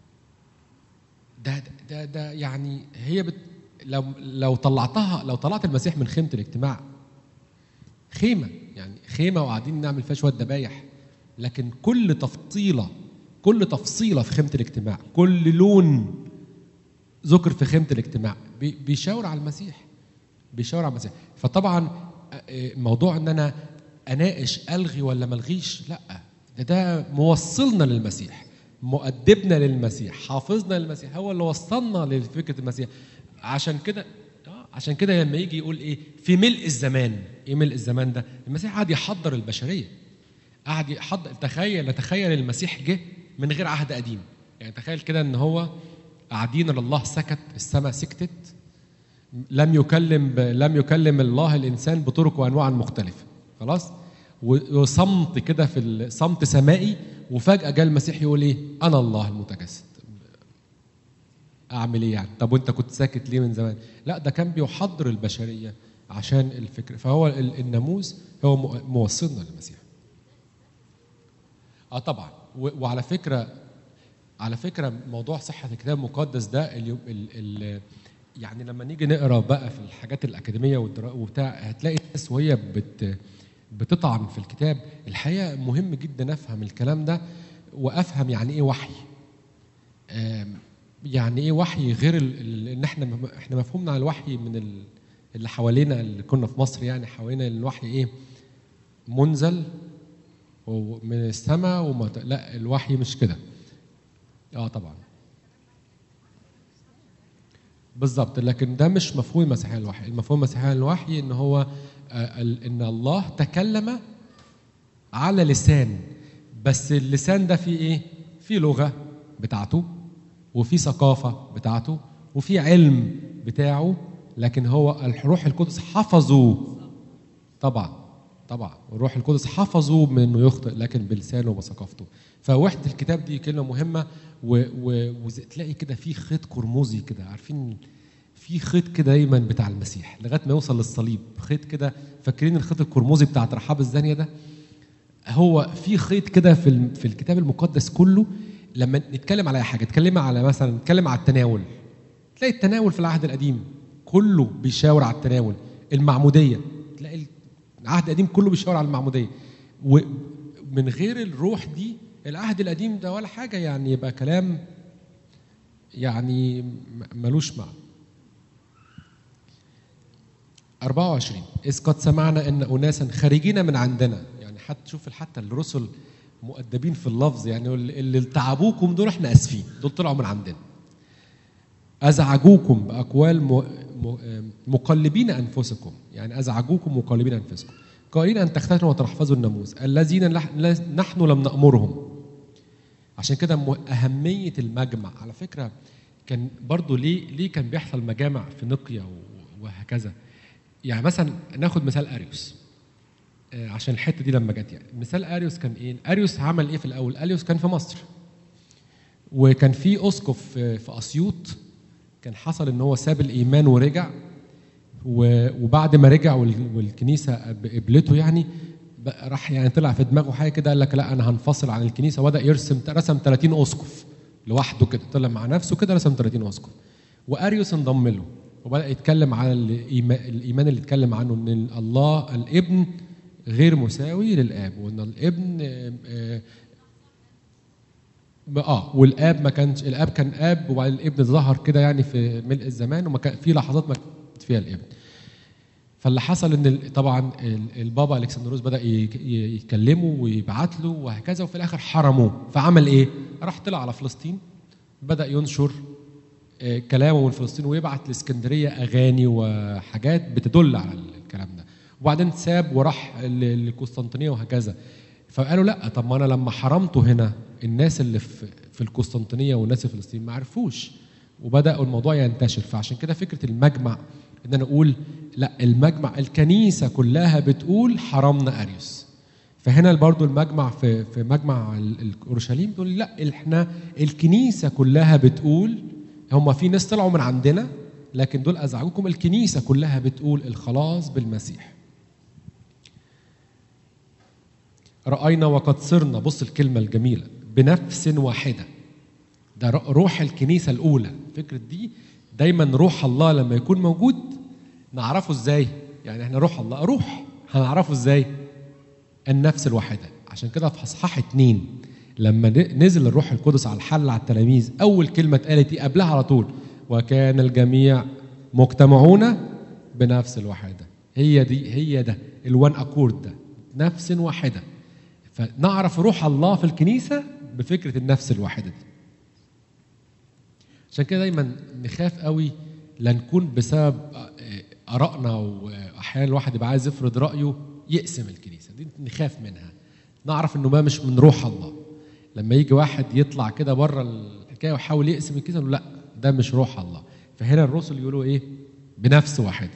ده ده ده يعني هي بت لو لو طلعتها لو طلعت المسيح من خيمه الاجتماع خيمه يعني خيمه وقاعدين نعمل فيها شويه ذبايح لكن كل تفصيله كل تفصيله في خيمه الاجتماع كل لون ذكر في خيمه الاجتماع بي- بيشاور على المسيح بيشاور على المسيح فطبعا آه، آه، موضوع ان انا اناقش الغي ولا ملغيش لا ده ده موصلنا للمسيح مؤدبنا للمسيح حافظنا للمسيح هو اللي وصلنا لفكره المسيح عشان كده آه، عشان كده لما يجي يقول ايه في ملء الزمان ايه ملء الزمان ده المسيح قعد يحضر البشريه قعد يحضر تخيل تخيل المسيح جه من غير عهد قديم يعني تخيل كده ان هو قاعدين الله سكت السماء سكتت لم يكلم ب... لم يكلم الله الانسان بطرق وانواع مختلفه خلاص و- وصمت كده في ال- صمت سمائي وفجاه جاء المسيح يقول ايه انا الله المتجسد اعمل ايه يعني طب وانت كنت ساكت ليه من زمان لا ده كان بيحضر البشريه عشان الفكر فهو ال- الناموس هو مو- موصلنا للمسيح اه طبعا و- وعلى فكره على فكره موضوع صحه الكتاب المقدس ده ال ال ال يعني لما نيجي نقرا بقى في الحاجات الاكاديميه والدرا- وبتاع هتلاقي الناس وهي بت بتطعن في الكتاب الحقيقه مهم جدا افهم الكلام ده وافهم يعني ايه وحي آم، يعني ايه وحي غير ال- ال- ان احنا احنا مفهومنا عن الوحي من ال- اللي حوالينا اللي كنا في مصر يعني حوالينا الوحي ايه منزل ومن السماء وما ت- لا الوحي مش كده اه طبعا بالظبط لكن ده مش مفهوم المسيحيه الوحي المفهوم المسيحيه الوحي ان هو آه، ال- ان الله تكلم على لسان بس اللسان ده فيه ايه فيه لغه بتاعته وفي ثقافه بتاعته وفي علم بتاعه لكن هو الروح القدس حفظه طبعا طبعا والروح القدس حفظه من انه يخطئ لكن بلسانه وبثقافته فوحده الكتاب دي كلمه مهمه وتلاقي كده في خيط قرمزي كده عارفين في خيط كده دايما بتاع المسيح لغايه ما يوصل للصليب خيط كده فاكرين الخيط القرمزي بتاعت رحاب الزانيه ده هو في خيط كده في ال- في الكتاب المقدس كله لما نتكلم على أي حاجه نتكلم على مثلا نتكلم على التناول تلاقي التناول في العهد القديم كله بيشاور على التناول المعموديه تلاقي العهد القديم كله بيشاور على المعموديه ومن غير الروح دي العهد القديم ده ولا حاجه يعني يبقى كلام يعني م- ملوش معنى 24 إذ قد سمعنا أن أناسا خارجين من عندنا يعني حتى شوف حتى الرسل مؤدبين في اللفظ يعني اللي اللي تعبوكم دول احنا اسفين دول طلعوا من عندنا أزعجوكم بأقوال م- م- مقلبين أنفسكم يعني أزعجوكم مقلبين أنفسكم قائلين أن تختتنوا وتحفظوا الناموس الذين لح- نحن لم نأمرهم عشان كده م- أهمية المجمع على فكرة كان برضو ليه ليه كان بيحصل مجامع في نقيا و- وهكذا يعني مثلا ناخد مثال أريوس آه، عشان الحتة دي لما جت يعني مثال أريوس كان إيه؟ أريوس عمل إيه في الأول؟ أريوس كان في مصر وكان في أسقف في في أسيوط كان حصل إن هو ساب الإيمان ورجع و- وبعد ما رجع وال- والكنيسة قبلته يعني بقى راح يعني طلع في دماغه حاجه كده قال لك لا انا هنفصل عن الكنيسه وبدا يرسم رسم 30 اسقف لوحده كده طلع مع نفسه كده رسم 30 اسقف واريوس انضم له وبدا يتكلم على الإيمان, الايمان اللي اتكلم عنه ان الله الابن غير مساوي للاب وان الابن آه، آه، اه والاب ما كانش الاب كان اب وبعدين الابن ظهر كده يعني في ملء الزمان وما كان في لحظات ما كانت فيها الابن فاللي حصل ان ال- طبعا ال- البابا الكسندروس بدا ي- ي- يكلمه ويبعت له وهكذا وفي الاخر حرموه فعمل ايه؟ راح طلع على فلسطين بدا ينشر آه، كلامه من فلسطين ويبعت لاسكندريه اغاني وحاجات بتدل على الكلام ده وبعدين ساب وراح ل- للقسطنطينيه وهكذا فقالوا لا طب ما انا لما حرمته هنا الناس اللي في في القسطنطينيه والناس في فلسطين ما عرفوش وبدا الموضوع ينتشر فعشان كده فكره المجمع ان انا اقول لا المجمع الكنيسه كلها بتقول حرمنا اريوس فهنا برضو المجمع في في مجمع ال- ال- اورشليم بيقول لا احنا الكنيسه كلها بتقول هم في ناس طلعوا من عندنا لكن دول ازعجوكم الكنيسه كلها بتقول الخلاص بالمسيح راينا وقد صرنا بص الكلمه الجميله بنفس واحده ده ر- روح الكنيسه الاولى فكره دي دايما روح الله لما يكون موجود نعرفه ازاي يعني احنا روح الله روح هنعرفه ازاي النفس الواحده عشان كده في اصحاح اتنين لما ن- نزل الروح القدس على الحل على التلاميذ اول كلمه اتقالت ايه قبلها على طول وكان الجميع مجتمعون بنفس الواحده هي دي هي ده الوان اكورد ده نفس واحده فنعرف روح الله في الكنيسه بفكره النفس الواحده دي عشان كده دايما نخاف قوي لا نكون بسبب ارائنا واحيانا الواحد يبقى عايز يفرض رايه يقسم الكنيسه دي نخاف منها نعرف انه ما مش من روح الله لما يجي واحد يطلع كده بره الحكايه ويحاول يقسم الكنيسه لا ده مش روح الله فهنا الرسل يقولوا ايه بنفس واحده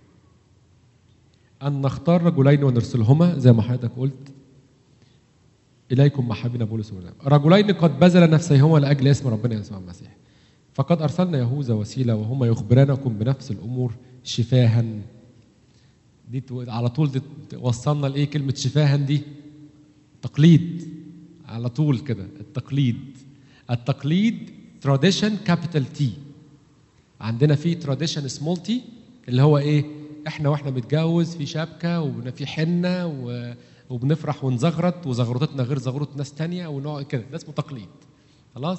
ان نختار رجلين ونرسلهما زي ما حضرتك قلت اليكم محبنا بولس وبرنابا رجلين قد بذل نفسيهما لاجل اسم ربنا يسوع المسيح فقد ارسلنا يهوذا وسيله وهما يخبرانكم بنفس الامور شفاها دي على طول دي وصلنا لايه كلمه شفاها دي تقليد على طول كده التقليد التقليد تراديشن كابيتال تي عندنا في تراديشن سمول تي اللي هو ايه احنا واحنا بنتجوز في شبكه وفي حنه و... وبنفرح ونزغرط وزغرطتنا غير زغرطه ناس تانية ونقعد كده ده اسمه تقليد خلاص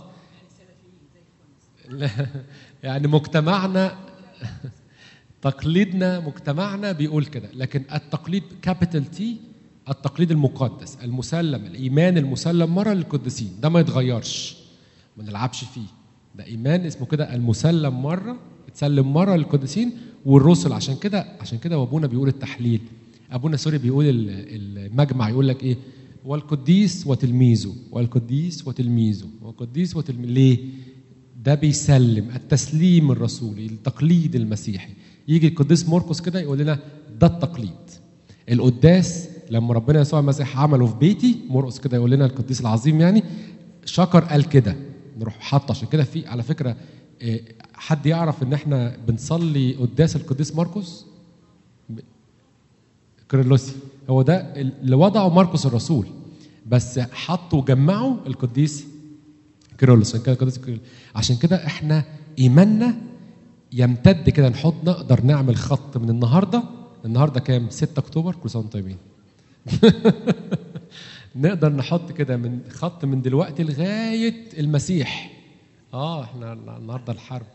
يعني مجتمعنا تقليدنا مجتمعنا بيقول كده لكن التقليد كابيتال تي التقليد المقدس المسلم الايمان المسلم مره للقديسين ده ما يتغيرش ما نلعبش فيه ده ايمان اسمه كده المسلم مره اتسلم مره للقديسين والرسل عشان كده عشان كده وابونا بيقول التحليل ابونا سوري بيقول المجمع يقول لك ايه والقديس وتلميذه والقديس وتلميذه والقديس وتلميذه ليه ده بيسلم التسليم الرسولي التقليد المسيحي يجي القديس مرقس كده يقول لنا ده التقليد القداس لما ربنا يسوع المسيح عمله في بيتي مرقس كده يقول لنا القديس العظيم يعني شكر قال كده نروح حاطه عشان كده في على فكره حد يعرف ان احنا بنصلي قداس القديس مرقس كيرلوسي هو ده اللي وضعه مرقس الرسول بس حطوا وجمعوا القديس كيرلس عشان كده القديس عشان كده احنا ايماننا يمتد كده نحط نقدر نعمل خط من النهارده النهارده كام 6 اكتوبر كل سنه وانتم طيبين نقدر نحط كده من خط من دلوقتي لغايه المسيح اه احنا النهارده الحرب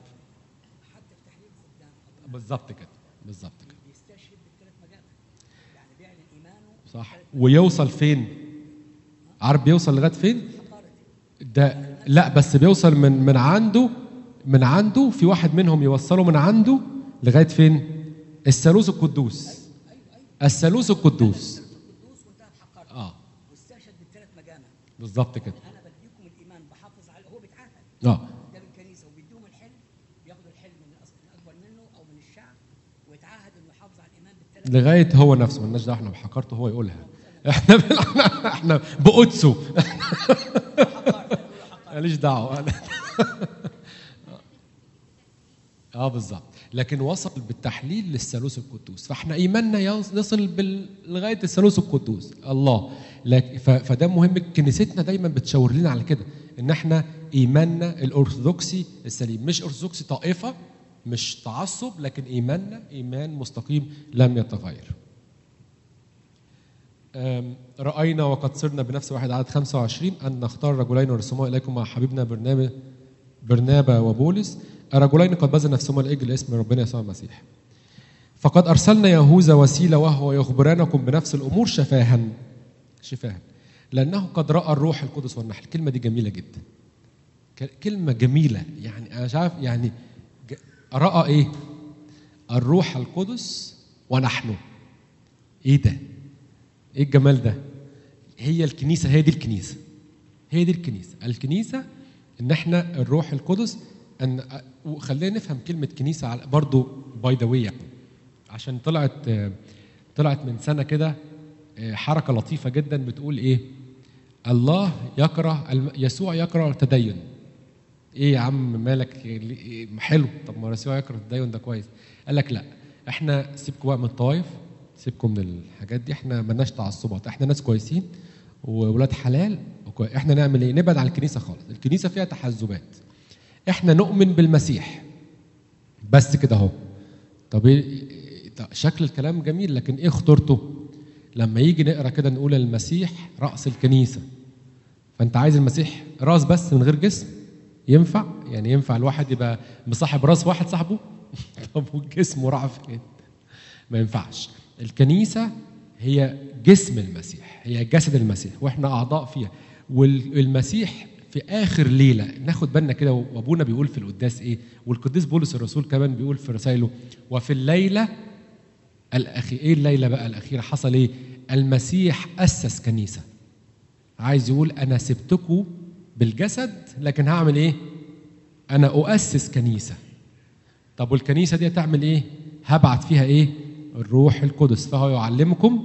بالظبط كده بالظبط كده بيستشهد بالثلاث مجامع يعني بيعلن ايمانه صح ويوصل فين عارف بيوصل لغايه فين ده لا بس بيوصل من من عنده من عنده في واحد منهم يوصله من عنده لغايه فين الثالوث القدوس الثالوث القدوس القدوس وانتهى بحقارته اه واستشهد بالثلاث مجامع بالظبط كده انا بديكم الايمان بحافظ عليه هو بيتعهد اه ده بالكنيسه وبيديهم الحلم بياخدوا الحلم من الأص- الاكبر منه او من الشعب ويتعهد انه يحافظ على الايمان بالثلاث لغايه هو نفسه مالناش دعوه احنا بحقارته هو يقولها احنا احنا بقدسه ماليش دعوه اه بالظبط لكن وصل بالتحليل للثالوث القدوس فاحنا ايماننا يص- يصل بال... لغايه الثالوث القدوس الله لك... ف... فده مهم كنيستنا دايما بتشاور لنا على كده ان احنا ايماننا الارثوذكسي السليم مش ارثوذكسي طائفه مش تعصب لكن ايماننا ايمان مستقيم لم يتغير أم، رأينا وقد صرنا بنفس واحد عدد 25 أن نختار رجلين ونرسمها إليكم مع حبيبنا برنابا برنابا وبولس الرجلين قد بذل نفسهما لأجل اسم ربنا يسوع المسيح فقد أرسلنا يهوذا وسيلة وهو يخبرانكم بنفس الأمور شفاها شفاها لأنه قد رأى الروح القدس والنحل الكلمة دي جميلة جدا ك- كلمة جميلة يعني أنا مش عارف يعني ج- رأى إيه الروح القدس ونحن إيه ده ايه الجمال ده هي الكنيسه هي دي الكنيسه هي دي الكنيسه الكنيسه ان احنا الروح القدس ان وخلينا نفهم كلمه كنيسه على- برضو باي ذا واي عشان طلعت آه، طلعت من سنه كده آه، حركه لطيفه جدا بتقول ايه الله يكره الم- يسوع يكره التدين ايه يا عم مالك إيه حلو طب ما يسوع يكره التدين ده كويس قال لك لا احنا سيبكم بقى من الطوائف سيبكم من الحاجات دي احنا ملناش تعصبات احنا ناس كويسين وولاد حلال وكوي- احنا نعمل ايه نبعد عن الكنيسه خالص الكنيسه فيها تحزبات احنا نؤمن بالمسيح بس كده اهو طب ايه طب شكل الكلام جميل لكن ايه خطورته لما يجي نقرا كده نقول المسيح راس الكنيسه فانت عايز المسيح راس بس من غير جسم ينفع يعني ينفع الواحد يبقى مصاحب راس واحد صاحبه طب والجسم راح فين ما ينفعش الكنيسه هي جسم المسيح هي جسد المسيح واحنا اعضاء فيها والمسيح في اخر ليله ناخد بالنا كده وابونا بيقول في القداس ايه والقديس بولس الرسول كمان بيقول في رسائله وفي الليله الاخي ايه الليله بقى الاخيره حصل ايه المسيح اسس كنيسه عايز يقول انا سبتكم بالجسد لكن هعمل ايه انا اؤسس كنيسه طب والكنيسه دي هتعمل ايه هبعت فيها ايه الروح القدس فهو يعلمكم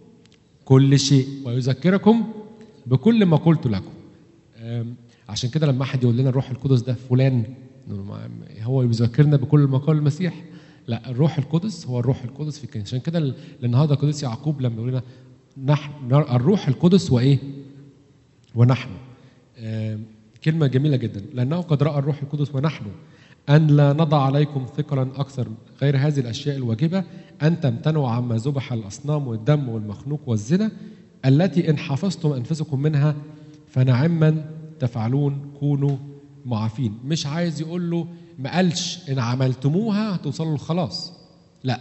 كل شيء ويذكركم بكل ما قلت لكم أم، عشان كده لما احد يقول لنا الروح القدس ده فلان هو يذكرنا بكل ما قال المسيح لا الروح القدس هو الروح القدس في الكنيسه عشان كده النهارده القديس يعقوب لما يقول لنا نحن الروح القدس وايه ونحن آم، كلمة جميلة جدا لأنه قد رأى الروح القدس ونحن أن لا نضع عليكم ثقلا أكثر غير هذه الأشياء الواجبة أن تمتنعوا عما ذبح الأصنام والدم والمخنوق والزنا التي إن حفظتم أنفسكم منها فنعما تفعلون كونوا معافين مش عايز يقول له ما قالش إن عملتموها هتوصلوا للخلاص لا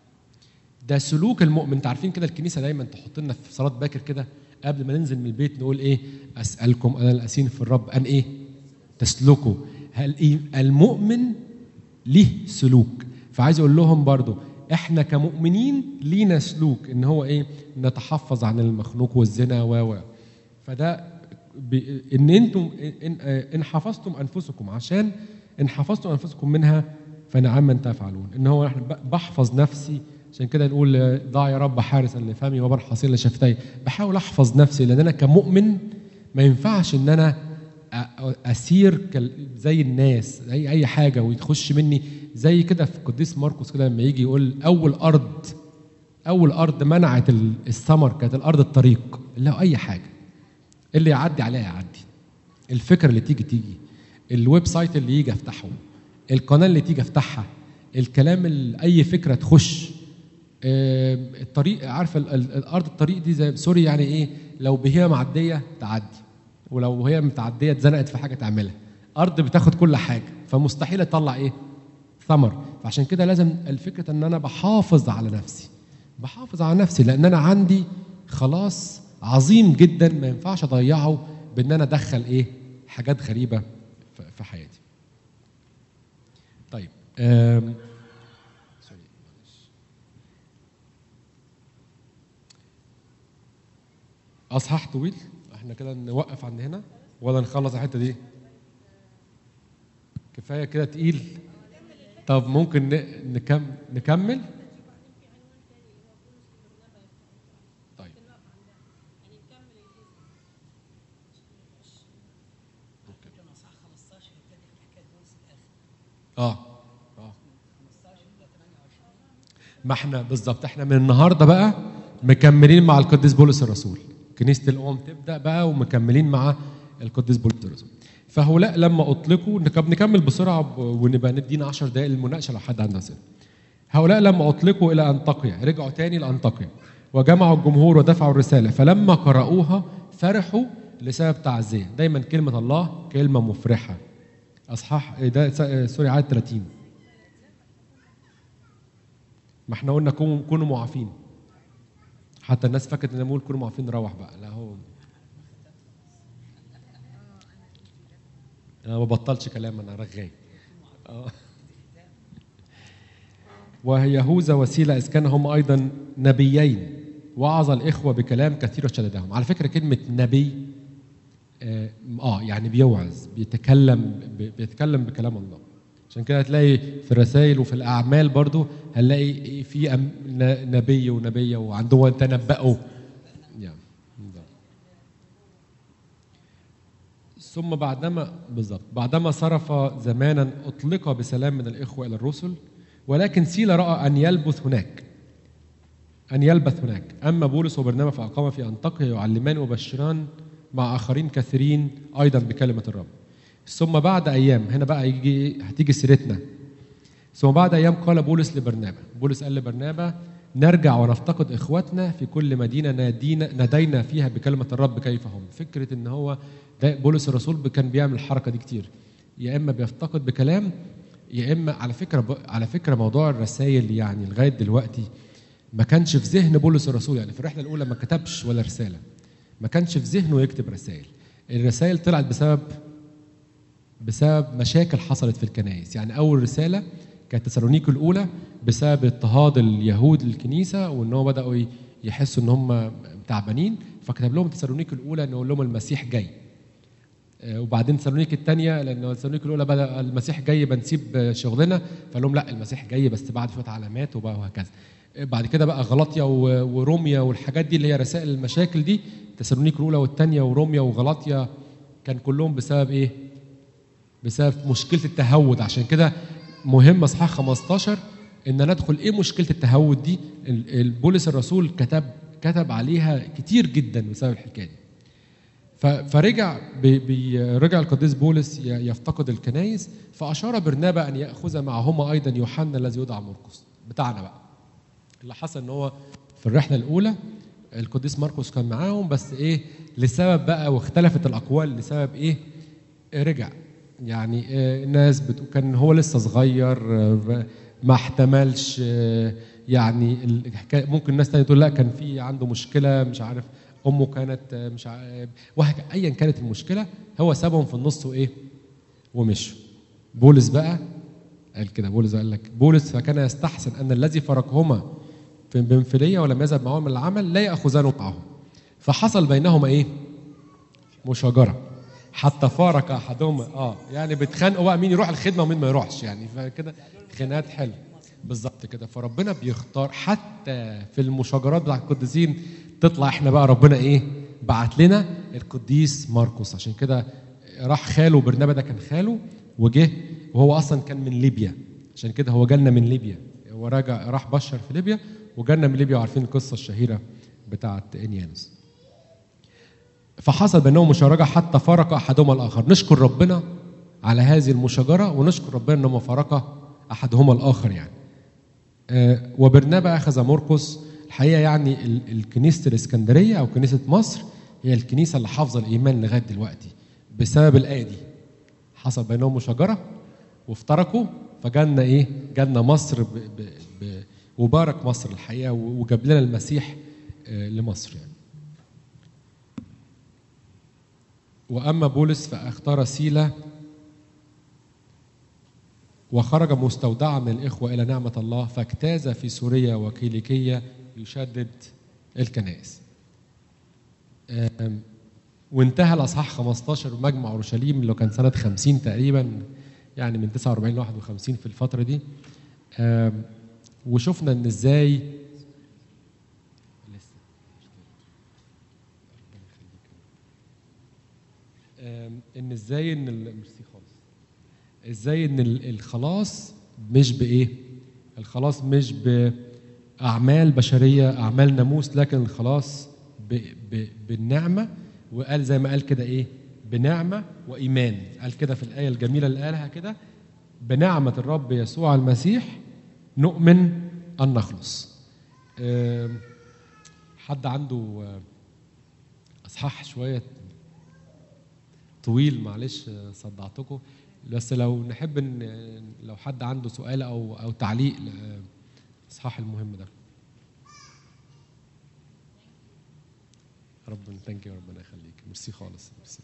ده سلوك المؤمن انت عارفين كده الكنيسه دايما تحط لنا في صلاه باكر كده قبل ما ننزل من البيت نقول ايه اسالكم انا الاسين في الرب ان ايه تسلكوا هل إيه؟ المؤمن ليه سلوك فعايز اقول لهم برضو احنا كمؤمنين لينا سلوك ان هو ايه نتحفظ عن المخنوق والزنا و و فده ب... ان انتم ان, إن حفظتم انفسكم عشان ان حفظتم انفسكم منها فنعما تفعلون ان هو احنا ب- بحفظ نفسي عشان كده نقول ضع يا رب حارسا لفمي وبر حصير لشفتي بحاول احفظ نفسي لان انا كمؤمن ما ينفعش ان انا أ- اسير كال- زي الناس زي اي حاجه ويتخش مني زي كده في قديس مرقس كده لما يجي يقول اول ارض اول ارض منعت ال- الثمر كانت الارض الطريق اللي هو اي حاجه اللي يعدي عليها يعدي الفكره اللي تيجي تيجي الويب سايت اللي يجي افتحه القناه اللي تيجي افتحها الكلام ال- اي فكره تخش آه، الطريق عارف ال- ال- الارض الطريق دي زي سوري يعني ايه لو بهي معديه تعدي ولو هي متعديه اتزنقت في حاجه تعملها ارض بتاخد كل حاجه فمستحيل اطلع ايه ثمر فعشان كده لازم الفكره ان انا بحافظ على نفسي بحافظ على نفسي لان انا عندي خلاص عظيم جدا ما ينفعش اضيعه بان انا ادخل ايه حاجات غريبه ف- في حياتي طيب آم، سوري معلش. اصحاح طويل احنا كده نوقف عند هنا ولا نخلص الحته دي كفايه كده تقيل طب ممكن ن- نكم نكمل طيب فكرة إن اصحاح 15 يبتدي في حكايه بولس الاخر اه اه 15 الى 28 ما احنا بالظبط احنا من النهارده بقى مكملين مع القديس بولس الرسول كنيسه الامم تبدا بقى ومكملين مع القديس بولس الرسول فهؤلاء لما اطلقوا نك- نكمل بسرعه ب- ونبقى ندينا 10 دقائق للمناقشه لو حد عنده اسئله هؤلاء لما اطلقوا الى انطاكيا رجعوا تاني لانطاكيا وجمعوا الجمهور ودفعوا الرساله فلما قرأوها فرحوا لسبب تعزيه دايما كلمه الله كلمه مفرحه اصحاح ده س- سوري عدد 30 ما احنا قلنا كونوا كونوا معافين حتى الناس فكرت ان بقول كونوا معافين نروح بقى لا هو انا ما ببطلش كلام انا رغاي آه. ويهوذا وسيلة إذ كان هم أيضا نبيين وعظ الإخوة بكلام كثير وشددهم على فكرة كلمة نبي آه, آه يعني بيوعظ بيتكلم ب- بيتكلم بكلام الله عشان كده هتلاقي في الرسائل وفي الأعمال برضو هنلاقي في أم- ن- نبي ونبية وعندهم تنبأوا يعني بالظبط. ثم بعدما بالظبط بعدما صرف زمانا اطلق بسلام من الاخوه الى الرسل ولكن سيلا راى ان يلبث هناك ان يلبث هناك اما بولس وبرنابا فاقام في انطاكيا يعلمان ويبشران مع اخرين كثيرين ايضا بكلمه الرب ثم بعد ايام هنا بقى يجي هتيجي سيرتنا ثم بعد ايام قال بولس لبرنابا بولس قال لبرنابا نرجع ونفتقد اخواتنا في كل مدينه نادينا نادينا فيها بكلمه الرب كيف هم فكره ان هو ده بولس الرسول كان بيعمل الحركه دي كتير يا اما بيفتقد بكلام يا اما على فكره على فكره موضوع الرسائل يعني لغايه دلوقتي ما كانش في ذهن بولس الرسول يعني في الرحله الاولى ما كتبش ولا رساله ما كانش في ذهنه يكتب رسائل الرسائل طلعت بسبب بسبب مشاكل حصلت في الكنائس يعني اول رساله كانت تسالونيكي الاولى بسبب اضطهاد اليهود للكنيسه وان هو بداوا ي- يحسوا ان هم تعبانين فكتب لهم تسالونيكي الاولى ان يقول لهم المسيح جاي آه، وبعدين تسالونيكي الثانيه لان تسالونيكي الاولى بدا المسيح جاي بنسيب آه، شغلنا فقال لهم لا المسيح جاي بس بعد شويه علامات وبقى وهكذا آه، بعد كده بقى غلطيا و- وروميا والحاجات دي اللي هي رسائل المشاكل دي تسالونيكي الاولى والثانيه وروميا وغلطيا كان كلهم بسبب ايه؟ بسبب مشكله التهود عشان كده مهم اصحاح 15 ان ندخل ايه مشكله التهود دي ال- ال- بولس الرسول كتب كتب عليها كتير جدا بسبب الحكايه دي ف- فرجع بي- بي- رجع القديس بولس ي- يفتقد الكنايس فاشار برنابا ان ياخذ معهما ايضا يوحنا الذي يدعى مرقس بتاعنا بقى اللي حصل ان هو في الرحله الاولى القديس مرقس كان معاهم بس ايه لسبب بقى واختلفت الاقوال لسبب ايه رجع يعني آه، الناس بتقول كان هو لسه صغير آه، ما احتملش آه، يعني الحكاية- ممكن الناس تانية تقول لا كان في عنده مشكله مش عارف امه كانت آه، مش عارف وهك- ايا كانت المشكله هو سابهم في النص وايه ومشوا بولس بقى قال كده بولس قال لك بولس فكان يستحسن ان الذي فرقهما في بنفليه ولم يذهب معهم العمل لا ياخذانه معهم فحصل بينهما ايه؟ مشاجره حتى فارق احدهما اه يعني بيتخانقوا بقى مين يروح الخدمه ومين ما يروحش يعني فكده خناقات حلوه بالظبط كده فربنا بيختار حتى في المشاجرات بتاع القديسين تطلع احنا بقى ربنا ايه بعت لنا القديس مرقس عشان كده راح خاله برنابا ده كان خاله وجه وهو اصلا كان من ليبيا عشان كده هو جالنا من ليبيا هو راجع راح بشر في ليبيا وجالنا من ليبيا وعارفين القصه الشهيره بتاعت انيانوس فحصل بينهم مشاجره حتى فرق احدهما الاخر نشكر ربنا على هذه المشاجره ونشكر ربنا انه ما فرق احدهما الاخر يعني آه، وبرنابا اخذ مرقس الحقيقه يعني ال- الكنيسه الاسكندريه او كنيسه مصر هي الكنيسه اللي حافظه الايمان لغايه دلوقتي بسبب الايه دي حصل بينهم مشاجره وافترقوا فجالنا ايه؟ جالنا مصر ب ب ب وبارك مصر الحقيقه و- وجاب لنا المسيح آه، لمصر يعني. واما بولس فاختار سيلا وخرج مستودعا من الإخوة إلى نعمة الله فاجتاز في سوريا وكيليكية يشدد الكنائس آم، وانتهى الأصحاح 15 مجمع أورشليم اللي كان سنة 50 تقريبا يعني من 49 ل 51 في الفترة دي آم، وشفنا إن إزاي لسه. آم، إن إزاي إن ال- ميرسي خالص ازاي ان ال- الخلاص مش بايه الخلاص مش باعمال بشريه اعمال ناموس لكن الخلاص ب ب بالنعمه وقال زي ما قال كده ايه بنعمه وايمان قال كده في الايه الجميله اللي قالها كده بنعمه الرب يسوع المسيح نؤمن ان نخلص آم، حد عنده آه، اصحاح شويه طويل معلش آه، صدعتكم بس لو نحب ان لو حد عنده سؤال او او تعليق الاصحاح المهم ده ربنا ثانك يو ربنا يخليك ميرسي خالص ميرسي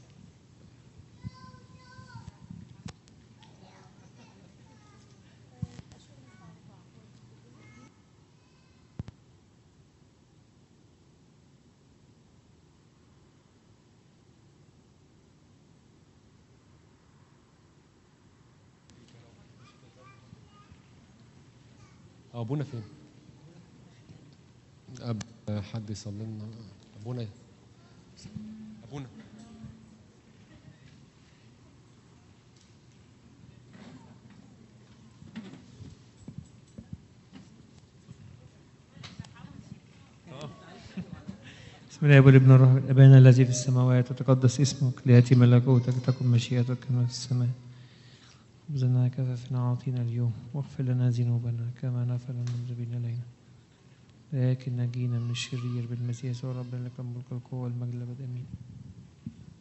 اه ابونا فين؟ أب... حد يصلي لنا ابونا ابونا بسم الله والابن والروح ابانا الذي في السماوات وتقدس اسمك لياتي ملكوتك تكن مشيئتك كما في السماء خبزنا كفافنا اعطينا اليوم واغفر لنا ذنوبنا كما نغفر المذنبين الينا لكن نجينا من الشرير بالمسيح يسوع ربنا لك الملك القوه والمجد الابد امين